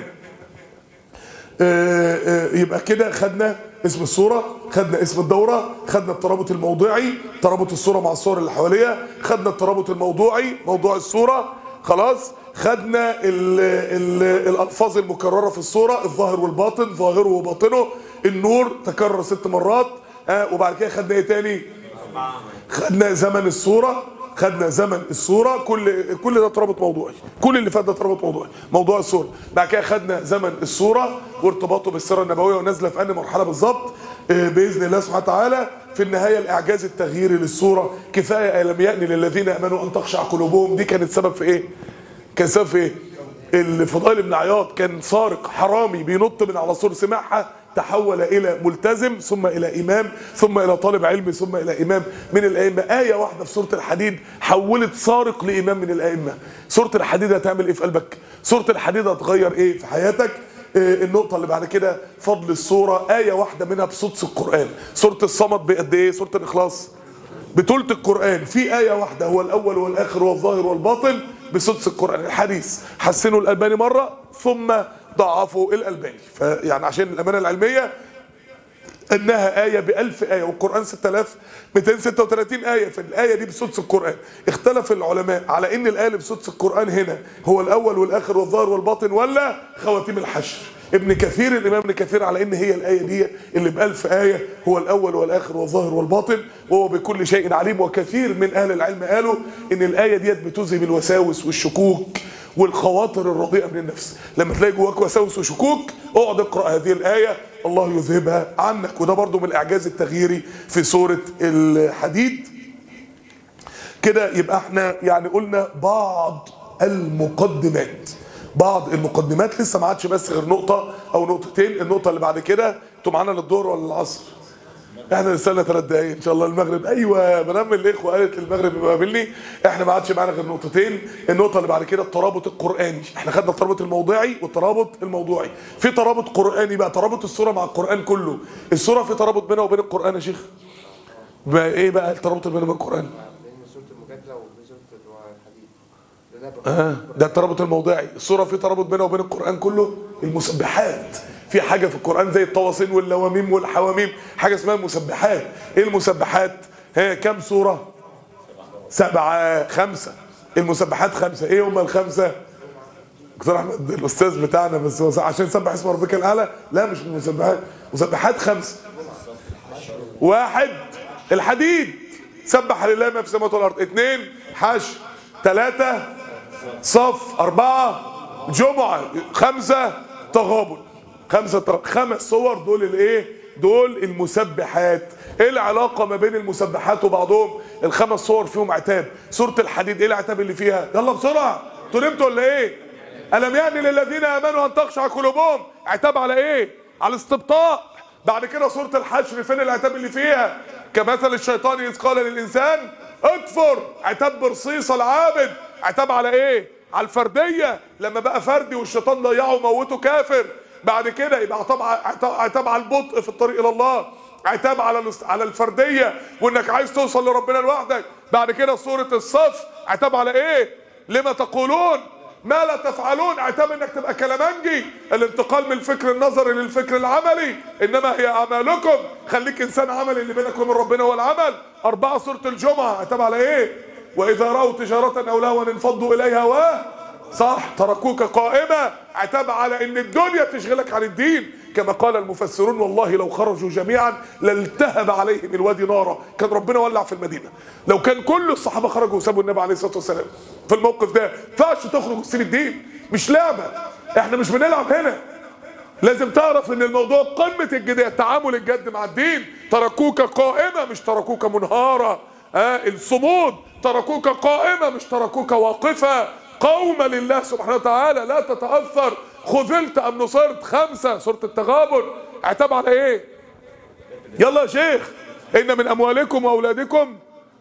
آه، آه، يبقى كده خدنا اسم الصورة خدنا اسم الدورة خدنا الترابط الموضوعي ترابط الصورة مع الصور اللي حواليها خدنا الترابط الموضوعي موضوع الصورة خلاص خدنا ال ال الألفاظ المكررة في الصورة الظاهر والباطن ظاهره وباطنه النور تكرر ست مرات آه وبعد كده خدنا ايه تاني خدنا زمن الصورة خدنا زمن الصورة كل كل ده ترابط موضوعي كل اللي فات ده ترابط موضوعي موضوع الصورة بعد كده خدنا زمن الصورة وارتباطه بالسيرة النبوية ونازلة في أنهي مرحلة بالظبط آه، بإذن الله سبحانه وتعالى في النهاية الإعجاز التغييري للصورة كفاية ألم يأن للذين آمنوا أن تخشع قلوبهم دي كانت سبب في إيه؟ كان سبب في إيه؟ الفضائل بن عياض كان سارق حرامي بينط من على سور سماحة تحول الى ملتزم ثم الى امام ثم الى طالب علم ثم الى امام من الائمه ايه واحده في سوره الحديد حولت سارق لامام من الائمه سوره الحديد هتعمل ايه في قلبك سوره الحديد هتغير ايه في حياتك آه، النقطة اللي بعد كده فضل السورة آية واحدة منها بصوت القرآن سورة الصمد بقد إيه سورة الإخلاص بتلت القرآن في آية واحدة هو الأول والآخر والظاهر والباطن بسدس القرآن الحديث حسنوا الألباني مرة ثم ضعفوا الألباني فيعني عشان الأمانة العلمية انها ايه بألف ايه والقران 6236 ايه فالايه دي بسدس القران اختلف العلماء على ان الايه اللي بسدس القران هنا هو الاول والاخر والظاهر والباطن ولا خواتيم الحشر ابن كثير الامام ابن كثير على ان هي الايه دي اللي بألف ايه هو الاول والاخر والظاهر والباطن وهو بكل شيء عليم وكثير من اهل العلم قالوا ان الايه ديت بتذهب الوساوس والشكوك والخواطر الرديئه من النفس لما تلاقي جواك وساوس وشكوك اقعد اقرا هذه الايه الله يذهبها عنك وده برضو من الاعجاز التغييري في سوره الحديد كده يبقى احنا يعني قلنا بعض المقدمات بعض المقدمات لسه ما عادش بس غير نقطه او نقطتين النقطه اللي بعد كده انتوا معانا للظهر ولا العصر احنا لسه ثلاث دقايق ان شاء الله المغرب ايوه مدام الاخوه قالت المغرب يقابلني احنا ما عادش معانا غير نقطتين النقطه اللي بعد كده الترابط القراني احنا خدنا الترابط الموضعي والترابط الموضوعي في ترابط قراني بقى ترابط السوره مع القران كله السوره في ترابط بينها وبين القران يا شيخ بقى ايه بقى الترابط اللي بينها وبين القران
بين سورة المجادلة وبين سورة الحديد ده ده
آه ده الترابط الموضعي الصورة في ترابط بينها وبين القرآن كله المسبحات في حاجة في القرآن زي الطواسين واللواميم والحواميم حاجة اسمها المسبحات ايه المسبحات هي كام سورة سبعة خمسة المسبحات خمسة ايه هم الخمسة دكتور احمد الاستاذ بتاعنا بس هو عشان سبح اسم ربك الاعلى لا مش المسبحات مسبحات خمسة واحد الحديد سبح لله ما في السماوات والارض اثنين حشر ثلاثة صف أربعة جمعة خمسة تغابن خمسة تغ... خمس صور دول الايه دول المسبحات ايه العلاقة ما بين المسبحات وبعضهم الخمس صور فيهم عتاب سورة الحديد ايه العتاب اللي فيها يلا بسرعة انتوا نمتوا ولا ايه ألم يعني للذين آمنوا أن تخشع قلوبهم عتاب على ايه على الاستبطاء بعد كده سورة الحشر فين العتاب اللي فيها كمثل الشيطان إذ قال للإنسان اكفر عتاب برصيص العابد عتاب على ايه على الفردية لما بقى فردي والشيطان ضيعه وموته كافر بعد كده يبقى عتاب عتاب عتاب على البطء في الطريق الى الله عتاب على الاست- على الفرديه وانك عايز توصل لربنا لوحدك بعد كده سوره الصف عتاب على ايه لما تقولون ما لا تفعلون عتاب انك تبقى كلامنجي الانتقال من الفكر النظري للفكر العملي انما هي اعمالكم خليك انسان عملي اللي بينك وبين ربنا هو العمل اربعه سوره الجمعه عتاب على ايه واذا راوا تجاره او لهوا انفضوا اليها و صح تركوك قائمة عتاب على ان الدنيا تشغلك عن الدين كما قال المفسرون والله لو خرجوا جميعا لالتهب عليهم الوادي نارا كان ربنا ولع في المدينة لو كان كل الصحابة خرجوا وسابوا النبي عليه الصلاة والسلام في الموقف ده فاش تخرج وتسيب الدين مش لعبة احنا مش بنلعب هنا لازم تعرف ان الموضوع قمة الجد التعامل الجد مع الدين تركوك قائمة مش تركوك منهارة آه الصمود تركوك قائمة مش تركوك واقفة قوم لله سبحانه وتعالى لا تتأثر خذلت أم نصرت خمسة سورة التغابن اعتاب على ايه يلا يا شيخ إن من أموالكم وأولادكم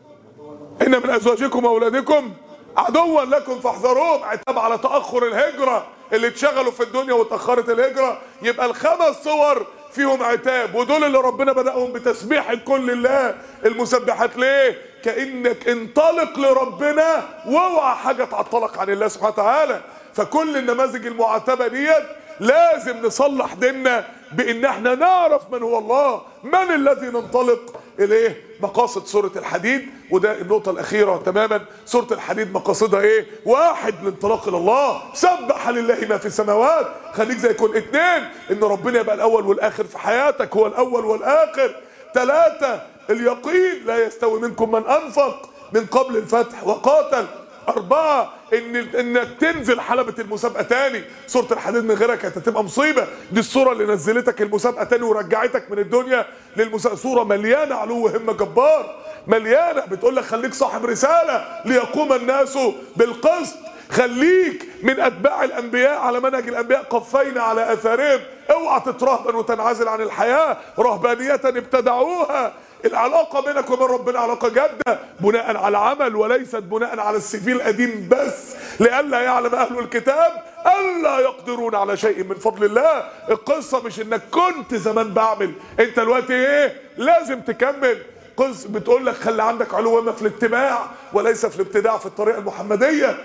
إن من أزواجكم وأولادكم عدوا لكم فاحذروهم عتاب على تأخر الهجرة اللي اتشغلوا في الدنيا وتأخرت الهجرة يبقى الخمس صور فيهم عتاب ودول اللي ربنا بدأهم بتسبيح الكل لله المسبحات ليه كأنك انطلق لربنا واوعى حاجة تعطلك عن الله سبحانه وتعالى فكل النماذج المعتبة ديت لازم نصلح ديننا بان احنا نعرف من هو الله من الذي ننطلق اليه مقاصد سورة الحديد وده النقطة الأخيرة تماما سورة الحديد مقاصدها إيه؟ واحد الانطلاق إلى الله سبح لله ما في السماوات خليك زي يكون اتنين إن ربنا يبقى الأول والآخر في حياتك هو الأول والآخر ثلاثة اليقين لا يستوي منكم من أنفق من قبل الفتح وقاتل أربعة إن إنك تنزل حلبة المسابقة تاني سورة الحديد من غيرها كانت هتبقى مصيبة دي الصورة اللي نزلتك المسابقة تاني ورجعتك من الدنيا للمسابقة صورة مليانة علو همة جبار مليانة بتقول لك خليك صاحب رسالة ليقوم الناس بالقسط خليك من اتباع الانبياء على منهج الانبياء قفينا على اثارهم اوعى تترهبن وتنعزل عن الحياه رهبانيه ابتدعوها العلاقه بينك وبين ربنا علاقه جاده بناء على عمل وليست بناء على السي في القديم بس لئلا يعلم اهل الكتاب الا يقدرون على شيء من فضل الله القصه مش انك كنت زمان بعمل انت دلوقتي ايه لازم تكمل قص بتقول لك خلي عندك علومه في الاتباع وليس في الابتداع في الطريقه المحمديه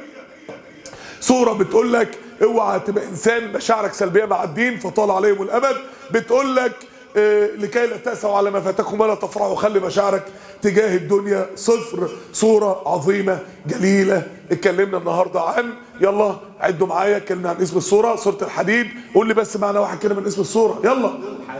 صورة بتقول لك اوعى تبقى انسان مشاعرك سلبية مع الدين فطال عليهم الامد بتقول لك آه، لكي لا تأسوا على ما فاتكم ولا تفرحوا خلي مشاعرك تجاه الدنيا صفر صورة عظيمة جليلة اتكلمنا النهاردة عن يلا عدوا معايا اتكلمنا عن اسم الصورة صورة الحديد قول لي بس معنى واحد كده من اسم الصورة يلا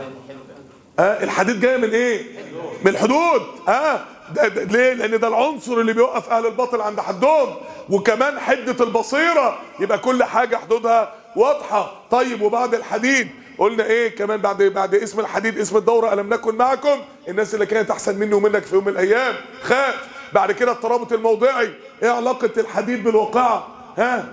اه الحديد جاي من ايه من الحدود اه ده ده ليه لان ده العنصر اللي بيوقف اهل الباطل عند حدهم وكمان حده البصيره يبقى كل حاجه حدودها واضحه طيب وبعد الحديد قلنا ايه كمان بعد بعد اسم الحديد اسم الدوره الم نكن معكم الناس اللي كانت احسن مني ومنك في يوم من الايام خاف بعد كده الترابط الموضعي ايه علاقه الحديد بالواقعه ها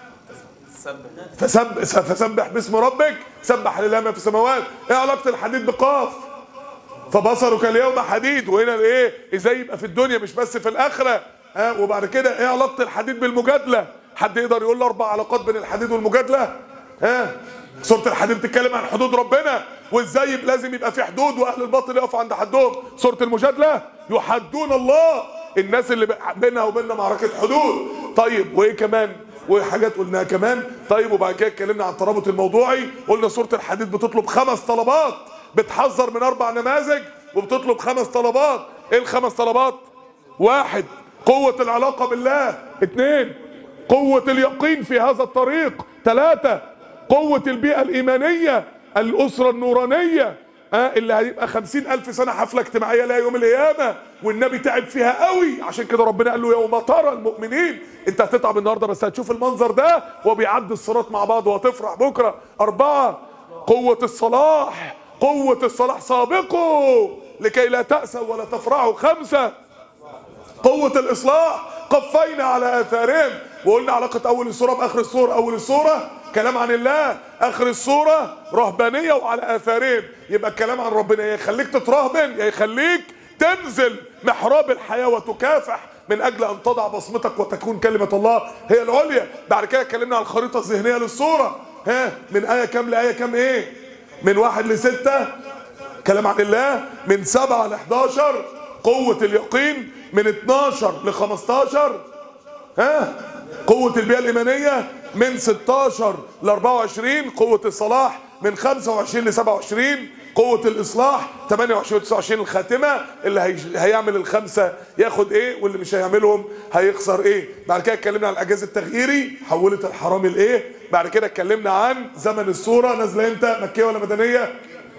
فسبح فسبح باسم ربك سبح لله ما في السماوات ايه علاقه الحديد بقاف فبصرك اليوم حديد وهنا الايه ازاي يبقى في الدنيا مش بس في الاخره ها وبعد كده ايه علاقه الحديد بالمجادله حد يقدر يقول لي اربع علاقات بين الحديد والمجادله ها سوره الحديد بتتكلم عن حدود ربنا وازاي يبقى لازم يبقى في حدود واهل الباطل يقفوا عند حدهم سوره المجادله يحدون الله الناس اللي بينها وبيننا معركه حدود طيب وايه كمان وحاجات قلناها كمان طيب وبعد كده اتكلمنا عن الترابط الموضوعي قلنا سوره الحديد بتطلب خمس طلبات بتحذر من اربع نماذج وبتطلب خمس طلبات ايه الخمس طلبات واحد قوة العلاقة بالله اثنين قوة اليقين في هذا الطريق ثلاثة قوة البيئة الإيمانية الأسرة النورانية آه اللي هيبقى خمسين ألف سنة حفلة اجتماعية لها يوم القيامة والنبي تعب فيها قوي عشان كده ربنا قال له يوم ترى المؤمنين انت هتتعب النهاردة بس هتشوف المنظر ده وهو بيعدي الصراط مع بعض وهتفرح بكرة أربعة قوة الصلاح قوة الصلاح سابقوا لكي لا تأسوا ولا تفرحوا خمسة قوة الإصلاح قفينا على آثارهم وقلنا علاقة أول السورة بآخر السورة أول السورة كلام عن الله آخر السورة رهبانية وعلى آثارهم يبقى الكلام عن ربنا يا يخليك تترهبن يا يخليك تنزل محراب الحياة وتكافح من أجل أن تضع بصمتك وتكون كلمة الله هي العليا بعد كده اتكلمنا عن الخريطة الذهنية للسورة ها من آية كام لآية كام إيه من واحد لستة كلام عن الله من سبعة ل 11 قوة اليقين من 12 ل 15 ها قوة البيئة الإيمانية من 16 ل 24 قوة الصلاح من 25 ل 27 قوة الإصلاح 28 و 29 الخاتمة اللي هي... هيعمل الخمسة ياخد إيه واللي مش هيعملهم هيخسر إيه بعد كده اتكلمنا عن الإعجاز التغييري حولت الحرام لإيه بعد كده اتكلمنا عن زمن الصورة نازلة إمتى مكية ولا مدنية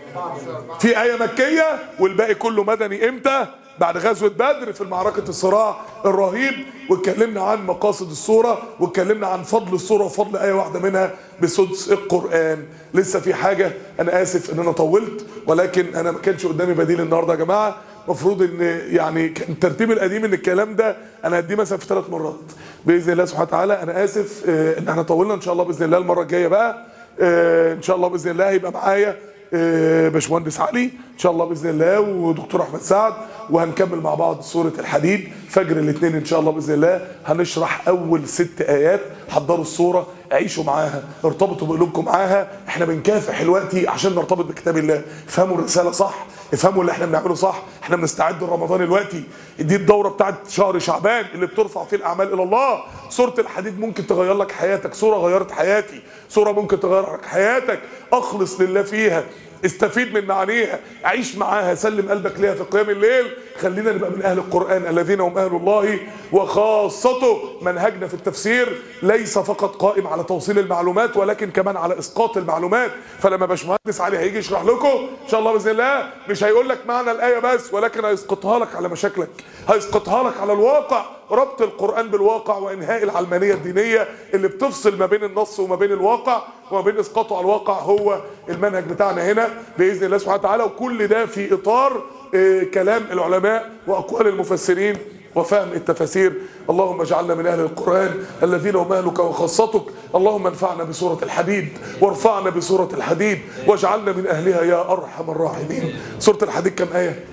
في آية مكية والباقي كله مدني إمتى بعد غزوة بدر في معركة الصراع الرهيب واتكلمنا عن مقاصد الصورة واتكلمنا عن فضل الصورة وفضل آية واحدة منها بسدس القرآن لسه في حاجة أنا آسف إن أنا طولت ولكن أنا ما كانش قدامي بديل النهاردة يا جماعة المفروض ان يعني كان الترتيب القديم ان الكلام ده انا هديه مثلا في ثلاث مرات باذن الله سبحانه وتعالى انا اسف آه، ان احنا طولنا ان شاء الله باذن الله المره الجايه بقى آه، ان شاء الله باذن الله هيبقى معايا آه، باشمهندس علي ان شاء الله باذن الله ودكتور احمد سعد وهنكمل مع بعض سوره الحديد فجر الاثنين ان شاء الله باذن الله هنشرح اول ست ايات حضروا الصوره عيشوا معاها ارتبطوا بقلوبكم معاها احنا بنكافح دلوقتي عشان نرتبط بكتاب الله افهموا الرساله صح افهموا اللي احنا بنعمله صح احنا بنستعد لرمضان دلوقتي دي الدوره بتاعت شهر شعبان اللي بترفع فيه الاعمال الى الله سوره الحديد ممكن تغير لك حياتك سوره غيرت حياتي سوره ممكن تغير لك حياتك اخلص لله فيها استفيد من معانيها عيش معاها سلم قلبك ليها في قيام الليل خلينا نبقى من اهل القران الذين هم اهل الله وخاصته منهجنا في التفسير ليس فقط قائم على توصيل المعلومات ولكن كمان على اسقاط المعلومات فلما باشمهندس علي هيجي يشرح لكم ان شاء الله باذن الله مش هيقول لك معنى الايه بس ولكن هيسقطها لك على مشاكلك هيسقطها لك على الواقع ربط القران بالواقع وانهاء العلمانيه الدينيه اللي بتفصل ما بين النص وما بين الواقع وما بين اسقاطه على الواقع هو المنهج بتاعنا هنا باذن الله سبحانه وتعالى وكل ده في اطار آه، كلام العلماء واقوال المفسرين وفهم التفاسير اللهم اجعلنا من اهل القران الذين هم اهلك وخاصتك اللهم انفعنا بسوره الحديد وارفعنا بسوره الحديد واجعلنا من اهلها يا ارحم الراحمين سوره الحديد كم ايه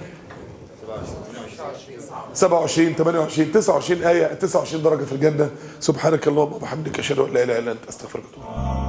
27 28 29 آية 29 درجة في الجنة سبحانك اللهم وبحمدك أشهد أن لا إله إلا أنت أستغفرك وأتوب إليك